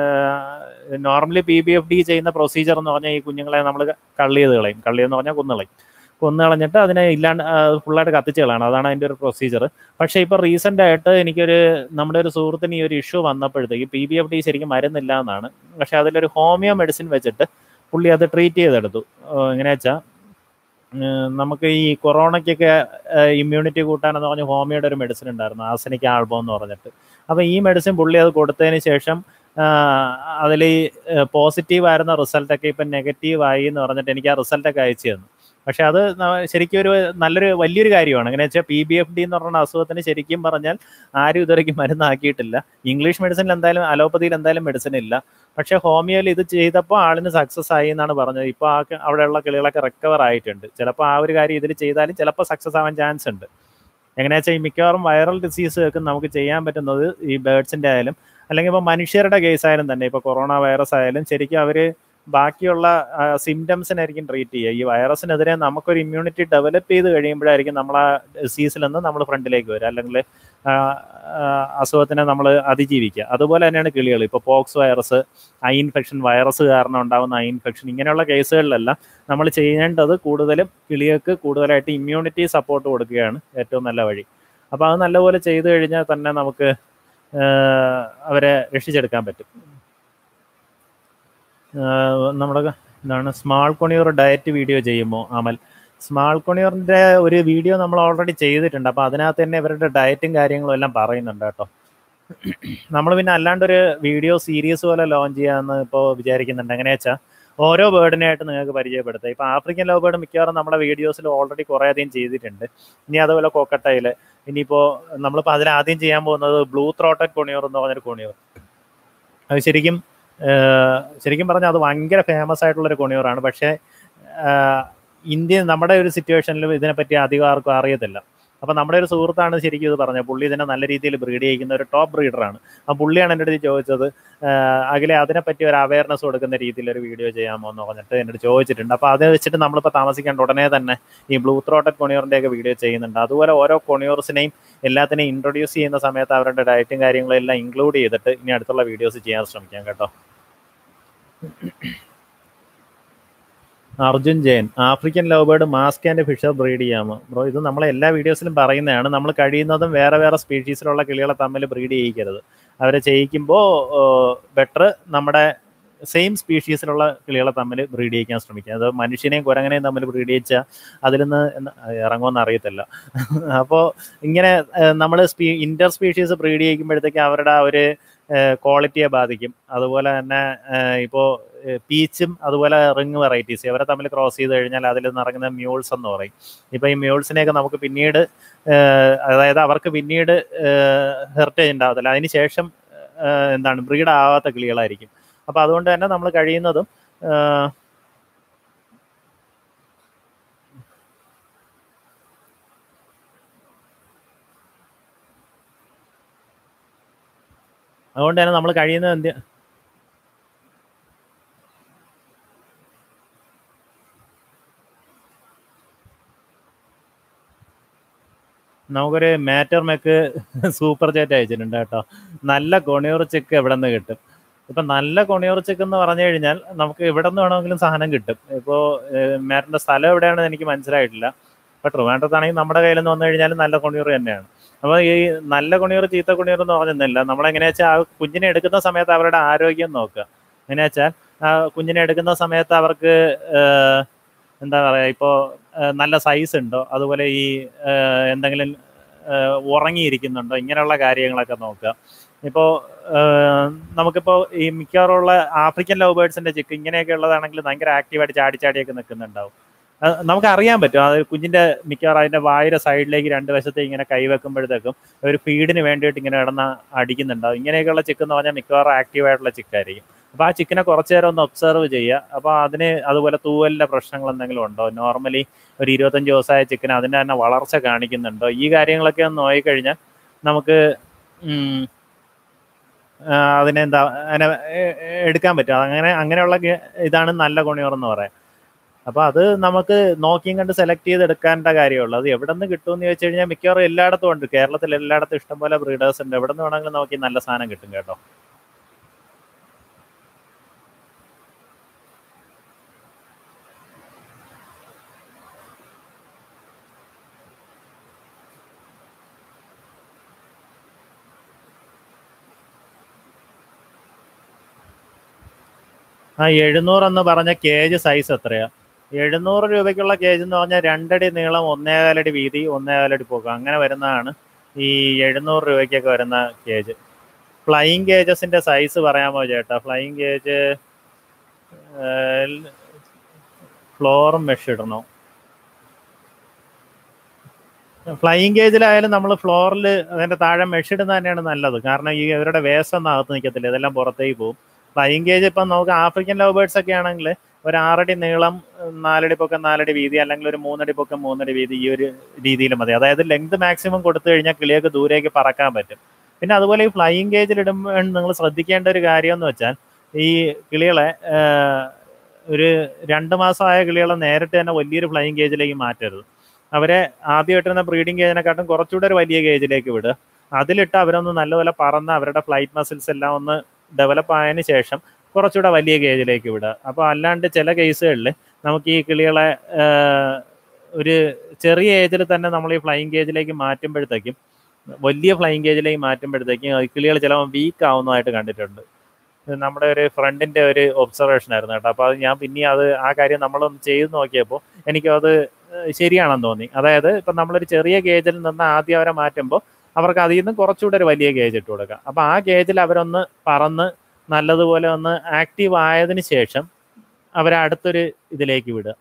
normally P B F D ചെയ്യുന്ന പ്രൊസീജിയർ എന്ന് പറഞ്ഞാൽ ഈ കുഞ്ഞുങ്ങളെ നമ്മൾ കള്ളി ചെയ്ത് കളയും കള്ളി എന്ന് പറഞ്ഞാൽ കുന്നുകളയും കൊന്നു കളഞ്ഞിട്ട് അതിനെ ഇല്ലാണ്ട് ഫുള്ളായിട്ട് കത്തിച്ച് കളയണം അതാണ് അതിൻ്റെ ഒരു പ്രൊസീജിയർ പക്ഷേ ഇപ്പോൾ റീസെൻ്റ് ആയിട്ട് എനിക്കൊരു നമ്മുടെ ഒരു സുഹൃത്തിന് ഈ ഒരു ഇഷ്യൂ വന്നപ്പോഴത്തേക്ക് പി ബി എഫ് ഡി ശരിക്കും മരുന്നില്ല എന്നാണ് പക്ഷേ അതിലൊരു ഹോമിയോ മെഡിസിൻ വെച്ചിട്ട് പുള്ളി അത് ട്രീറ്റ് ചെയ്തെടുത്തു എങ്ങനെയാ വെച്ചാൽ നമുക്ക് ഈ കൊറോണയ്ക്കൊക്കെ ഇമ്മ്യൂണിറ്റി കൂട്ടാനെന്ന് പറഞ്ഞ് ഹോമിയോയുടെ ഒരു മെഡിസിൻ ഉണ്ടായിരുന്നു ആസനിക് ആൽബം എന്ന് പറഞ്ഞിട്ട് അപ്പോൾ ഈ മെഡിസിൻ പുള്ളി അത് കൊടുത്തതിന് ശേഷം അതിൽ പോസിറ്റീവ് ആയിരുന്ന റിസൾട്ടൊക്കെ ഇപ്പം നെഗറ്റീവ് ആയി എന്ന് പറഞ്ഞിട്ട് എനിക്ക് ആ റിസൾട്ടൊക്കെ അയച്ചു തന്നു പക്ഷെ അത് ന- ശരിക്കും ഒരു നല്ലൊരു വലിയൊരു കാര്യമാണ് എങ്ങനെ വെച്ചാൽ പി ബി എഫ് ഡി എന്ന് പറഞ്ഞ അസുഖത്തിന് ശരിക്കും പറഞ്ഞാൽ ആരും ഇതുവരെയ്ക്കും മരുന്നാക്കിയിട്ടില്ല ഇംഗ്ലീഷ് മെഡിസിനിൽ എന്തായാലും അലോപ്പതിയിൽ എന്തായാലും മെഡിസിൻ ഇല്ല പക്ഷെ ഹോമിയോയിൽ ഇത് ചെയ്തപ്പോൾ ആളിന് സക്സസ് ആയി എന്നാണ് പറഞ്ഞത് ഇപ്പോൾ ആ ക- അവിടെയുള്ള കിളികളൊക്കെ റിക്കവർ ആയിട്ടുണ്ട് ചിലപ്പോൾ ആ ഒരു കാര്യം ഇതിൽ ചെയ്താലും ചിലപ്പോൾ സക്സസ് ആവാൻ ചാൻസ് ഉണ്ട് എങ്ങനെയാ വെച്ചാൽ ഈ മിക്കവാറും വൈറൽ ഡിസീസുകൾക്ക് നമുക്ക് ചെയ്യാൻ പറ്റുന്നത് ഈ ബേർഡ്സിന്റെ ആയാലും അല്ലെങ്കിൽ ഇപ്പോൾ മനുഷ്യരുടെ കേസ് ആയാലും തന്നെ ഇപ്പോൾ കൊറോണ വൈറസ് ആയാലും ശരിക്കും അവർ ബാക്കിയുള്ള സിംറ്റംസിനായിരിക്കും ട്രീറ്റ് ചെയ്യുക ഈ വൈറസിനെതിരെ നമുക്കൊരു ഇമ്മ്യൂണിറ്റി ഡെവലപ്പ് ചെയ്ത് കഴിയുമ്പോഴായിരിക്കും നമ്മൾ ആ ഡിസീസിൽ നിന്ന് നമ്മൾ ഫ്രണ്ടിലേക്ക് വരിക അല്ലെങ്കിൽ ആ, ആ, അസുഖത്തിനെ നമ്മൾ അതിജീവിക്കുക അതുപോലെ തന്നെയാണ് കിളികൾ ഇപ്പോൾ pox virus eye infection virus കാരണം ഉണ്ടാകുന്ന ഐ ഇൻഫെക്ഷൻ ഇങ്ങനെയുള്ള കേസുകളിലെല്ലാം നമ്മൾ ചെയ്യേണ്ടത് കൂടുതലും കിളികൾക്ക് കൂടുതലായിട്ട് ഇമ്മ്യൂണിറ്റി സപ്പോർട്ട് കൊടുക്കുകയാണ് ഏറ്റവും നല്ല വഴി അപ്പോൾ അത് നല്ലപോലെ ചെയ്തു കഴിഞ്ഞാൽ തന്നെ നമുക്ക് ആ, അവരെ രക്ഷിച്ചെടുക്കാൻ പറ്റും ആഹ് നമ്മുടെ എന്താണ് സ്മാൾ കൊണിയൂർ ഡയറ്റ് വീഡിയോ ചെയ്യുമോ അമൽ സ്മാൾ കൊണിയൂറിന്റെ ഒരു വീഡിയോ നമ്മൾ ഓൾറെഡി ചെയ്തിട്ടുണ്ട് അപ്പോൾ അതിനകത്ത് തന്നെ ഇവരുടെ ഡയറ്റും കാര്യങ്ങളും എല്ലാം പറയുന്നുണ്ട് കേട്ടോ നമ്മൾ പിന്നെ അല്ലാണ്ടൊരു വീഡിയോ സീരീസ് പോലെ ലോഞ്ച് ചെയ്യാമെന്ന് ഇപ്പോൾ വിചാരിക്കുന്നുണ്ട് എങ്ങനെയാ വെച്ചാൽ ഓരോ ബേർഡിനായിട്ട് നിങ്ങൾക്ക് പരിചയപ്പെടുത്തുക ഇപ്പോൾ ആഫ്രിക്കൻ ലവ് ബേർഡ് മിക്കവാറും നമ്മുടെ വീഡിയോസിൽ ഓൾറെഡി കുറേ അധികം ചെയ്തിട്ടുണ്ട് ഇനി അതുപോലെ കോക്കട്ടയിൽ ഇനിയിപ്പോൾ നമ്മളിപ്പോൾ അതിൽ ആദ്യം ചെയ്യാൻ പോകുന്നത് ബ്ലൂ ത്രോട്ടഡ് കൊണിയൂർ എന്ന് പറഞ്ഞൊരു കൊണിയൂർ അത് ശരിക്കും ഏഹ് ശരിക്കും പറഞ്ഞാൽ അത് ഭയങ്കര ഫേമസ് ആയിട്ടുള്ളൊരു കൊണിയൂറാണ് പക്ഷേ ഇന്ത്യ നമ്മുടെ ഒരു സിറ്റുവേഷനിലും ഇതിനെപ്പറ്റി അധികം ആർക്കും അറിയത്തില്ല അപ്പം നമ്മുടെ ഒരു സുഹൃത്താണ് ശരിക്കും ഇത് പറഞ്ഞത് പുള്ളി ഇതിനെ നല്ല രീതിയിൽ ബ്രീഡ് ചെയ്യിക്കുന്ന ഒരു ടോപ്പ് ബ്രീഡറാണ് ആ പുള്ളിയാണ് എൻ്റെ അടുത്ത് ചോദിച്ചത് അഖിലെ അതിനെപ്പറ്റി ഒരു അവയർനെസ് കൊടുക്കുന്ന രീതിയിൽ ഒരു വീഡിയോ ചെയ്യാമോ എന്ന് പറഞ്ഞിട്ട് എൻ്റെ അടുത്ത് ചോദിച്ചിട്ടുണ്ട് അപ്പോൾ അത് വെച്ചിട്ട് നമ്മളിപ്പോൾ താമസിക്കേണ്ട ഉടനെ തന്നെ ഈ ബ്ലൂ ത്രോട്ടഡ് കൊണിയോറിൻ്റെ ഒക്കെ വീഡിയോ ചെയ്യുന്നുണ്ട് അതുപോലെ ഓരോ കൊണിയോർസിനെയും എല്ലാത്തിനെയും ഇൻട്രൊഡ്യൂസ് ചെയ്യുന്ന സമയത്ത് അവരുടെ ഡയറ്റും കാര്യങ്ങളും എല്ലാം ഇൻക്ലൂഡ് ചെയ്തിട്ട് ഇനി അടുത്തുള്ള വീഡിയോസ് ചെയ്യാൻ ശ്രമിക്കാം കേട്ടോ Arjun Jayan African love bird mask and Fischer breed ചെയ്യാമോ ബ്രോ ഇത് നമ്മളെ എല്ലാ വീഡിയോസിലും പറയുന്നതാണ് നമ്മൾ കഴിയുന്നതും വേറെ വേറെ സ്പീഷീസിലുള്ള കിളികളെ തമ്മിൽ ബ്രീഡ് ചെയ്യിക്കരുത് അവരെ ചെയ്യിക്കുമ്പോൾ ബെറ്റർ നമ്മുടെ സെയിം സ്പീഷീസിലുള്ള കിളികളെ തമ്മിൽ ബ്രീഡ് ചെയ്യിക്കാൻ ശ്രമിക്കുക അത് മനുഷ്യനെയും കുരങ്ങനെയും തമ്മിൽ ബ്രീഡ് ചെയ്യിച്ചാൽ അതിൽ നിന്ന് ഇറങ്ങുമെന്ന് അറിയത്തില്ല അപ്പോൾ ഇങ്ങനെ നമ്മൾ സ്പീ ഇന്റർ സ്പീഷീസ് ബ്രീഡ് ചെയ്യിക്കുമ്പോഴത്തേക്ക് അവരുടെ ആ ഒരു ക്വാളിറ്റിയെ ബാധിക്കും അതുപോലെ തന്നെ ഇപ്പോൾ പീച്ചും അതുപോലെ റിങ് വെറൈറ്റീസ് ഇവരെ തമ്മിൽ ക്രോസ് ചെയ്ത് കഴിഞ്ഞാൽ അതിൽ നിന്ന് ഇറങ്ങുന്ന മ്യൂൾസ് എന്ന് പറയും ഇപ്പം ഈ മ്യൂൾസിനെയൊക്കെ നമുക്ക് പിന്നീട് അതായത് അവർക്ക് പിന്നീട് ഹെറിറ്റേജ് ഉണ്ടാവത്തില്ല അതിന് ശേഷം എന്താണ് ബ്രീഡ് ആവാത്ത കിളികളായിരിക്കും അപ്പോൾ അതുകൊണ്ട് തന്നെ നമ്മൾ കഴിയുന്നതും അതുകൊണ്ട് തന്നെ നമ്മൾ കഴിയുന്നത് എന്ത് നമുക്കൊരു മാറ്റർ മെക്ക് സൂപ്പർ ചാറ്റ് അയച്ചിട്ടുണ്ട് കേട്ടോ നല്ല കൊണിയൂർ ചിക്ക് എവിടെ നിന്ന് കിട്ടും ഇപ്പം നല്ല കൊണിയൂർ ചിക്ക് എന്ന് പറഞ്ഞു കഴിഞ്ഞാൽ നമുക്ക് എവിടെ നിന്ന് വേണമെങ്കിലും സാധനം കിട്ടും ഇപ്പോൾ മാറ്ററിൻ്റെ സ്ഥലം എവിടെയാണെന്ന് എനിക്ക് മനസ്സിലായിട്ടില്ല ഇപ്പോൾ ട്രിവാൻഡ്രത്താണെങ്കിൽ നമ്മുടെ കയ്യിൽ നിന്ന് വന്നു കഴിഞ്ഞാൽ നല്ല കൊണിയൂർ തന്നെയാണ് അപ്പോൾ ഈ നല്ല കൊണിയൂർ ചീത്ത കൊണിയൂർ എന്ന് പറഞ്ഞൊന്നുമില്ല നമ്മളെങ്ങനെയാ വെച്ചാൽ ആ കുഞ്ഞിനെ എടുക്കുന്ന സമയത്ത് അവരുടെ ആരോഗ്യം നോക്കുക എങ്ങനെയാ വെച്ചാൽ ആ കുഞ്ഞിനെ എടുക്കുന്ന സമയത്ത് അവർക്ക് എന്താ പറയുക ഇപ്പോൾ നല്ല സൈസ് ഉണ്ടോ അതുപോലെ ഈ എന്തെങ്കിലും ഉറങ്ങിയിരിക്കുന്നുണ്ടോ ഇങ്ങനെയുള്ള കാര്യങ്ങളൊക്കെ നോക്കുക ഇപ്പോൾ നമുക്കിപ്പോൾ ഈ മിക്കവാറുള്ള ആഫ്രിക്കൻ ലവ് ബേർഡ്സിന്റെ ചിക്ക് ഇങ്ങനെയൊക്കെ ഉള്ളതാണെങ്കിൽ ഭയങ്കര ആക്റ്റീവായിട്ട് ചാടി ചാടിയൊക്കെ നിൽക്കുന്നുണ്ടാവും നമുക്ക് അറിയാൻ പറ്റും അത് കുഞ്ഞിന്റെ മിക്കവാറും അതിന്റെ വായുടെ സൈഡിലേക്ക് രണ്ട് വശത്തെ ഇങ്ങനെ കൈവെക്കുമ്പോഴത്തേക്കും ഒരു ഫീഡിന് വേണ്ടിയിട്ട് ഇങ്ങനെ കിടന്ന് അടിക്കുന്നുണ്ടാവും ഇങ്ങനെയൊക്കെയുള്ള ചിക്ക് എന്ന് പറഞ്ഞാൽ മിക്കവാറും ആക്റ്റീവായിട്ടുള്ള ചിക്കായിരിക്കും അപ്പോൾ ആ ചിക്കനെ കുറച്ചു നേരം ഒന്ന് ഒബ്സർവ് ചെയ്യുക അപ്പോൾ അതിന് അതുപോലെ തൂവലിൻ്റെ പ്രശ്നങ്ങൾ എന്തെങ്കിലും ഉണ്ടോ നോർമലി ഒരു ഇരുപത്തഞ്ച് ദിവസമായ ചിക്കൻ അതിൻ്റെ തന്നെ വളർച്ച കാണിക്കുന്നുണ്ടോ ഈ കാര്യങ്ങളൊക്കെ ഒന്ന് നോക്കിക്കഴിഞ്ഞാൽ നമുക്ക് അതിനെന്താ അങ്ങനെ എടുക്കാൻ പറ്റും അങ്ങനെ അങ്ങനെയുള്ള ഇതാണ് നല്ല ഗുണിയോർ എന്ന് പറയാം അപ്പോൾ അത് നമുക്ക് നോക്കിയും കണ്ട് സെലക്ട് ചെയ്ത് എടുക്കേണ്ട കാര്യമുള്ളൂ അത് എവിടെ നിന്ന് കിട്ടുമെന്ന് ചോദിച്ചു കഴിഞ്ഞാൽ മിക്കവാറും എല്ലായിടത്തും ഉണ്ട് കേരളത്തിൽ എല്ലായിടത്തും ഇഷ്ടംപോലെ ബ്രീഡേഴ്സ് ഉണ്ട് എവിടെ നിന്ന് വേണമെങ്കിലും നോക്കി നല്ല സാധനം കിട്ടും കേട്ടോ ആ എഴുന്നൂറ് എന്ന് പറഞ്ഞ കേജ് സൈസ് എത്രയാ എഴുന്നൂറ് രൂപയ്ക്കുള്ള കേജ് എന്ന് പറഞ്ഞാൽ രണ്ടടി നീളം ഒന്നേകാലടി വീതി ഒന്നേകാലടി പൊക്കം അങ്ങനെ വരുന്നതാണ് ഈ എഴുന്നൂറ് രൂപയ്ക്കൊക്കെ വരുന്ന കേജ് ഫ്ലൈയിങ് കേജസിന്റെ സൈസ് പറയാമോ ചേട്ടാ ഫ്ലൈയിങ് കേജ് ഫ്ലോറും മെഷ് ഇടണോ ഫ്ലൈയിങ് കേജിലായാലും നമ്മൾ ഫ്ലോറിൽ അതിന്റെ താഴെ മെഷ് ഇടുന്നത് തന്നെയാണ് നല്ലത് കാരണം ഈ ഇവരുടെ വേസ്റ്റ് ഒന്നും അകത്ത് നിൽക്കത്തില്ല ഇതെല്ലാം പുറത്തേക്ക് പോകും ഫ്ലൈയിങ് കേജ് ഇപ്പം നമുക്ക് ആഫ്രിക്കൻ ലവ് ബേർഡ്സ് ഒക്കെ ആണെങ്കിൽ ഒരു ആറടി നീളം നാലടി പൊക്കം നാലടി വീതി അല്ലെങ്കിൽ ഒരു മൂന്നടി പൊക്കം മൂന്നടി വീതി ഈ ഒരു രീതിയിൽ മതി അതായത് ലെങ്ത് മാക്സിമം കൊടുത്തു കഴിഞ്ഞാൽ കിളിയൊക്കെ ദൂരേക്ക് പറക്കാൻ പറ്റും പിന്നെ അതുപോലെ ഈ ഫ്ലൈയിങ് കേജിൽ ഇടുമ്പോൾ നിങ്ങൾ ശ്രദ്ധിക്കേണ്ട ഒരു കാര്യം എന്ന് വെച്ചാൽ ഈ കിളികളെ ഒരു രണ്ട് മാസമായ കിളികളെ നേരിട്ട് തന്നെ വലിയൊരു ഫ്ലൈയിങ് കേജിലേക്ക് മാറ്റരുത് അവരെ ആദ്യമായിട്ടിരുന്ന ബ്രീഡിംഗ് കേജിനെക്കാട്ടും കുറച്ചുകൂടെ ഒരു വലിയ കേജിലേക്ക് വിടുക അതിലിട്ട് അവരൊന്ന് നല്ലപോലെ പറന്ന് അവരുടെ ഫ്ലൈറ്റ് മസിൽസ് എല്ലാം ഒന്ന് ഡെവലപ്പ് ആയതിനു ശേഷം കുറച്ചുകൂടെ വലിയ കേജിലേക്ക് വിടുക അപ്പോൾ അല്ലാണ്ട് ചില കേസുകളിൽ നമുക്ക് ഈ കിളികളെ ഒരു ചെറിയ ഏജിൽ തന്നെ നമ്മൾ ഈ ഫ്ലൈയിങ് കേജിലേക്ക് മാറ്റുമ്പോഴത്തേക്കും വലിയ ഫ്ലൈയിങ് കേജിലേക്ക് മാറ്റുമ്പോഴത്തേക്കും കിളികൾ ചിലപ്പോൾ വീക്ക് ആവുന്നതായിട്ട് കണ്ടിട്ടുണ്ട് നമ്മുടെ ഒരു ഫ്രണ്ടിന്റെ ഒരു ഒബ്സർവേഷൻ ആയിരുന്നു കേട്ടോ അപ്പോൾ അത് ഞാൻ പിന്നെ അത് ആ കാര്യം നമ്മളൊന്ന് ചെയ്ത് നോക്കിയപ്പോൾ എനിക്കത് ശരിയാണെന്ന് തോന്നി അതായത് ഇപ്പം നമ്മളൊരു ചെറിയ ഗേജിൽ നിന്ന് ആദ്യം അവരെ മാറ്റുമ്പോൾ അവർക്ക് അതിൽ നിന്ന് കുറച്ചുകൂടെ ഒരു വലിയ ഗേജ് ഇട്ട് കൊടുക്കുക അപ്പോൾ ആ ഗേജിൽ അവരൊന്ന് പറന്ന് നല്ലതുപോലെ ഒന്ന് ആക്റ്റീവ് ആയതിനു ശേഷം അവരെ അടുത്തൊരു ഇതിലേക്ക് വിടുക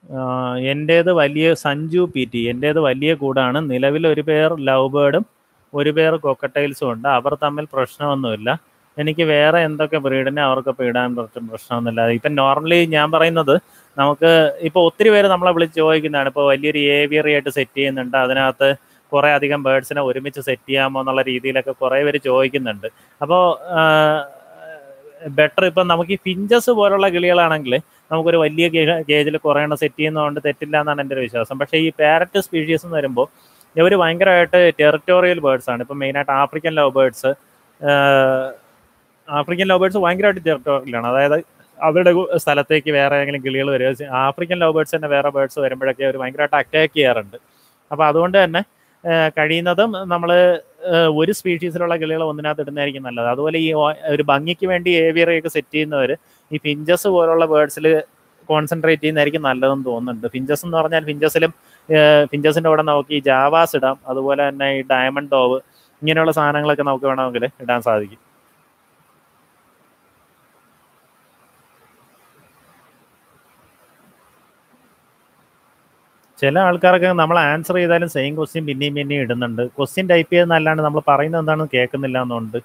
ആഹ് എൻ്റേത് വലിയ സഞ്ജു പി ടി എൻ്റേത് വലിയ കൂടാണ് നിലവിൽ ഒരു പേർ ലവ് ബേർഡും ഒരു പേർ കൊക്കട്ടൈൽസും ഉണ്ട് അവർ തമ്മിൽ പ്രശ്നമൊന്നുമില്ല എനിക്ക് വേറെ എന്തൊക്കെ ബ്രീഡിനെ അവർക്കൊപ്പം ഇടാൻ കുറച്ച് പ്രശ്നമൊന്നുമില്ല ഇപ്പം നോർമലി ഞാൻ പറയുന്നത് നമുക്ക് ഇപ്പോൾ ഒത്തിരി പേര് നമ്മളെ വിളിച്ച് ചോദിക്കുന്നതാണ് ഇപ്പോൾ വലിയൊരു ഏവിയറി ആയിട്ട് സെറ്റ് ചെയ്യുന്നുണ്ട് അതിനകത്ത് കുറേ അധികം ബേർഡ്സിനെ ഒരുമിച്ച് സെറ്റ് ചെയ്യാമോ എന്നുള്ള രീതിയിലൊക്കെ കുറേ പേര് ചോദിക്കുന്നുണ്ട് അപ്പോൾ ബെറ്റർ ഇപ്പം നമുക്ക് ഈ ഫിഞ്ചസ് പോലുള്ള കിളികളാണെങ്കിൽ നമുക്കൊരു വലിയ കേജിൽ കുറേ എണ്ണം സെറ്റ് ചെയ്യുന്നതുകൊണ്ട് തെറ്റില്ല എന്നാണ് എൻ്റെ ഒരു വിശ്വാസം പക്ഷേ ഈ പാരറ്റ് സ്പീഷീസ് എന്ന് വരുമ്പോൾ ഇവർ ഭയങ്കരമായിട്ട് ടെറിട്ടോറിയൽ ബേർഡ്സ് ആണ് ഇപ്പം മെയിനായിട്ട് African love birds African love birds ഭയങ്കരമായിട്ട് ടെറിട്ടോറിയലാണ് അതായത് അവരുടെ സ്ഥലത്തേക്ക് വേറെ ഏതെങ്കിലും കിളികൾ വരിക ആഫ്രിക്കൻ ലവ് ബേർഡ്സ് തന്നെ വേറെ ബേർഡ്സ് വരുമ്പോഴൊക്കെ അവർ ഭയങ്കരമായിട്ട് അറ്റാക്ക് ചെയ്യാറുണ്ട് അപ്പോൾ അതുകൊണ്ട് തന്നെ കഴിയുന്നതും നമ്മൾ ഒരു സ്പീഷീസിലുള്ള കിളികൾ ഒന്നിനകത്ത് ഇടുന്നതായിരിക്കും നല്ലത് അതുപോലെ ഈ ഒരു ഭംഗിക്ക് വേണ്ടി ഏവിയറിയൊക്കെ സെറ്റ് ചെയ്യുന്നവർ ഈ ഫിഞ്ചസ് പോലുള്ള ബേർഡ്സിൽ കോൺസെൻട്രേറ്റ് ചെയ്യുന്നതായിരിക്കും നല്ലതെന്ന് തോന്നുന്നുണ്ട് ഫിഞ്ചസ് എന്ന് പറഞ്ഞാൽ ഫിഞ്ചസിലും ഫിഞ്ചസിൻ്റെ കൂടെ നമുക്ക് ഈ ജാവാസ് ഇടാം അതുപോലെ തന്നെ ഈ ഡയമണ്ട് ഡോവ് ഇങ്ങനെയുള്ള സാധനങ്ങളൊക്കെ നമുക്ക് വേണമെങ്കിൽ ഇടാൻ സാധിക്കും ചില ആൾക്കാരൊക്കെ നമ്മൾ ആൻസർ ചെയ്താലും സെയിം ക്വസ്റ്റ്യൻ പിന്നെയും പിന്നെയും ഇടുന്നുണ്ട് ക്വസ്റ്റ്യൻ ടൈപ്പ് ചെയ്യുന്നതല്ലാണ്ട് നമ്മൾ പറയുന്നത് എന്താണെന്ന് കേൾക്കുന്നില്ല എന്നുണ്ട്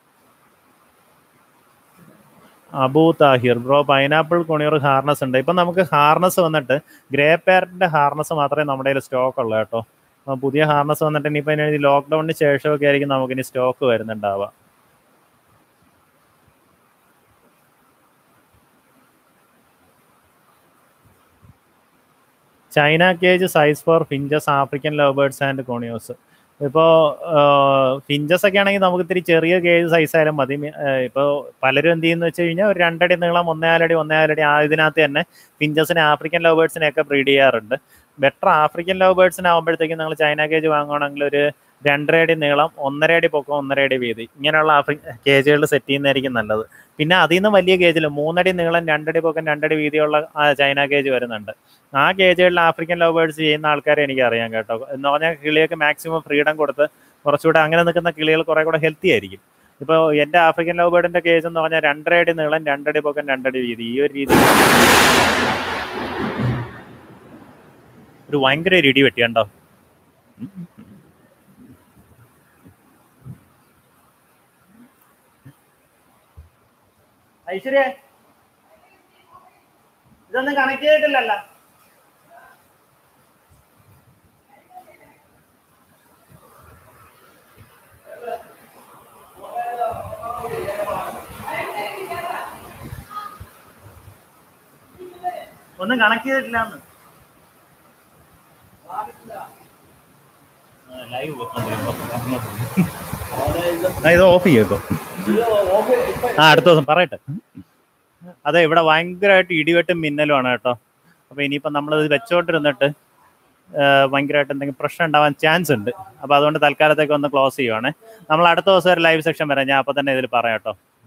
Abu Thahir bro pineapple conure harness ഉണ്ട് ഇപ്പം നമുക്ക് ഹാർനസ് വന്നിട്ട് ഗ്രേ പാരറ്റിന്റെ ഹാർനസ് മാത്രമേ നമ്മുടെ കയ്യിൽ സ്റ്റോക്ക് ഉള്ളൂ കേട്ടോ പുതിയ ഹാർനസ് വന്നിട്ട് ഇനിയിപ്പോൾ ഇനി ലോക്ക്ഡൌണിന് ശേഷമൊക്കെ ആയിരിക്കും നമുക്കിനി സ്റ്റോക്ക് വരുന്നുണ്ടാവുക China cage size for finches African love birds and conures ഇപ്പോൾ ഫിഞ്ചസ് ഒക്കെ ആണെങ്കിൽ നമുക്ക് ഇത്തിരി ചെറിയ കേജ് സൈസ് ആയാലും മതി ഇപ്പോൾ പലരും എന്ത് ചെയ്യുന്ന വെച്ച് കഴിഞ്ഞാൽ ഒരു രണ്ടടി നീളം ഒന്നേകാലടി ഒന്നേകാലടി ആ ഇതിനകത്ത് തന്നെ ഫിഞ്ചസിനെ ആഫ്രിക്കൻ ലവ് ബേർഡ്സിനെ ഒക്കെ ബ്രീഡ് ചെയ്യാറുണ്ട് ബെറ്റർ ആഫ്രിക്കൻ ലവ് ബേർഡ്സിന് ആകുമ്പോഴത്തേക്കും നിങ്ങൾ ചൈന കേജ് വാങ്ങുകയാണെങ്കിൽ ഒരു രണ്ടര അടി നീളം ഒന്നര അടി പൊക്കം ഒന്നര അടി വീതി ഇങ്ങനെയുള്ള ആഫ്രി കേജുകൾ സെറ്റ് ചെയ്യുന്നതായിരിക്കും നല്ലത് പിന്നെ അതിൽ നിന്ന് വലിയ കേജിൽ മൂന്നടി നീളം രണ്ടടി പൊക്കം രണ്ടടി വീതിയുള്ള ചൈന കേജ് വരുന്നുണ്ട് ആ കേജുകളിൽ ആഫ്രിക്കൻ ലവ് ബേർഡ്സ് ചെയ്യുന്ന ആൾക്കാരെ എനിക്ക് അറിയാം കേട്ടോ എന്ന് പറഞ്ഞാൽ കിളിയൊക്കെ മാക്സിമം ഫ്രീഡം കൊടുത്ത് കുറച്ചുകൂടെ അങ്ങനെ നിൽക്കുന്ന കിളികൾ കുറെ കൂടെ ഹെൽത്തി ആയിരിക്കും ഇപ്പോൾ എൻ്റെ ആഫ്രിക്കൻ ലവ് ബേർഡിന്റെ കേസ് എന്ന് പറഞ്ഞാൽ രണ്ടര അടി നീളം രണ്ടടി പൊക്കം രണ്ടടി വീതി ഈ ഒരു രീതി ഒരു ഭയങ്കര ഒരു ഇടി വെട്ടിയുണ്ടോ ഐശ്വര്യ ഇതൊന്നും കണക്ട് ചെയ്തിട്ടില്ലല്ലോ ഒന്നും കണക്ട് ചെയ്തിട്ടില്ല ഇത് ഓഫ് ചെയ്യോ ആ അടുത്ത ദിവസം പറയട്ടെ അതെ ഇവിടെ ഭയങ്കരമായിട്ട് ഇടിവെട്ടും മിന്നലുമാണ് കേട്ടോ അപ്പൊ ഇനിയിപ്പോ നമ്മളിത് വെച്ചോണ്ടിരുന്നിട്ട് ഭയങ്കരമായിട്ട് എന്തെങ്കിലും പ്രശ്നം ഉണ്ടാവാൻ ചാൻസ് ഉണ്ട് അപ്പൊ അതുകൊണ്ട് തൽക്കാലത്തേക്ക് ഒന്ന് ക്ലോസ് ചെയ്യുവാണ് നമ്മൾ അടുത്ത ദിവസം ഒരു ലൈവ് സെക്ഷൻ വരാം ഞാൻ അപ്പൊ തന്നെ ഇതിൽ പറയാം കേട്ടോ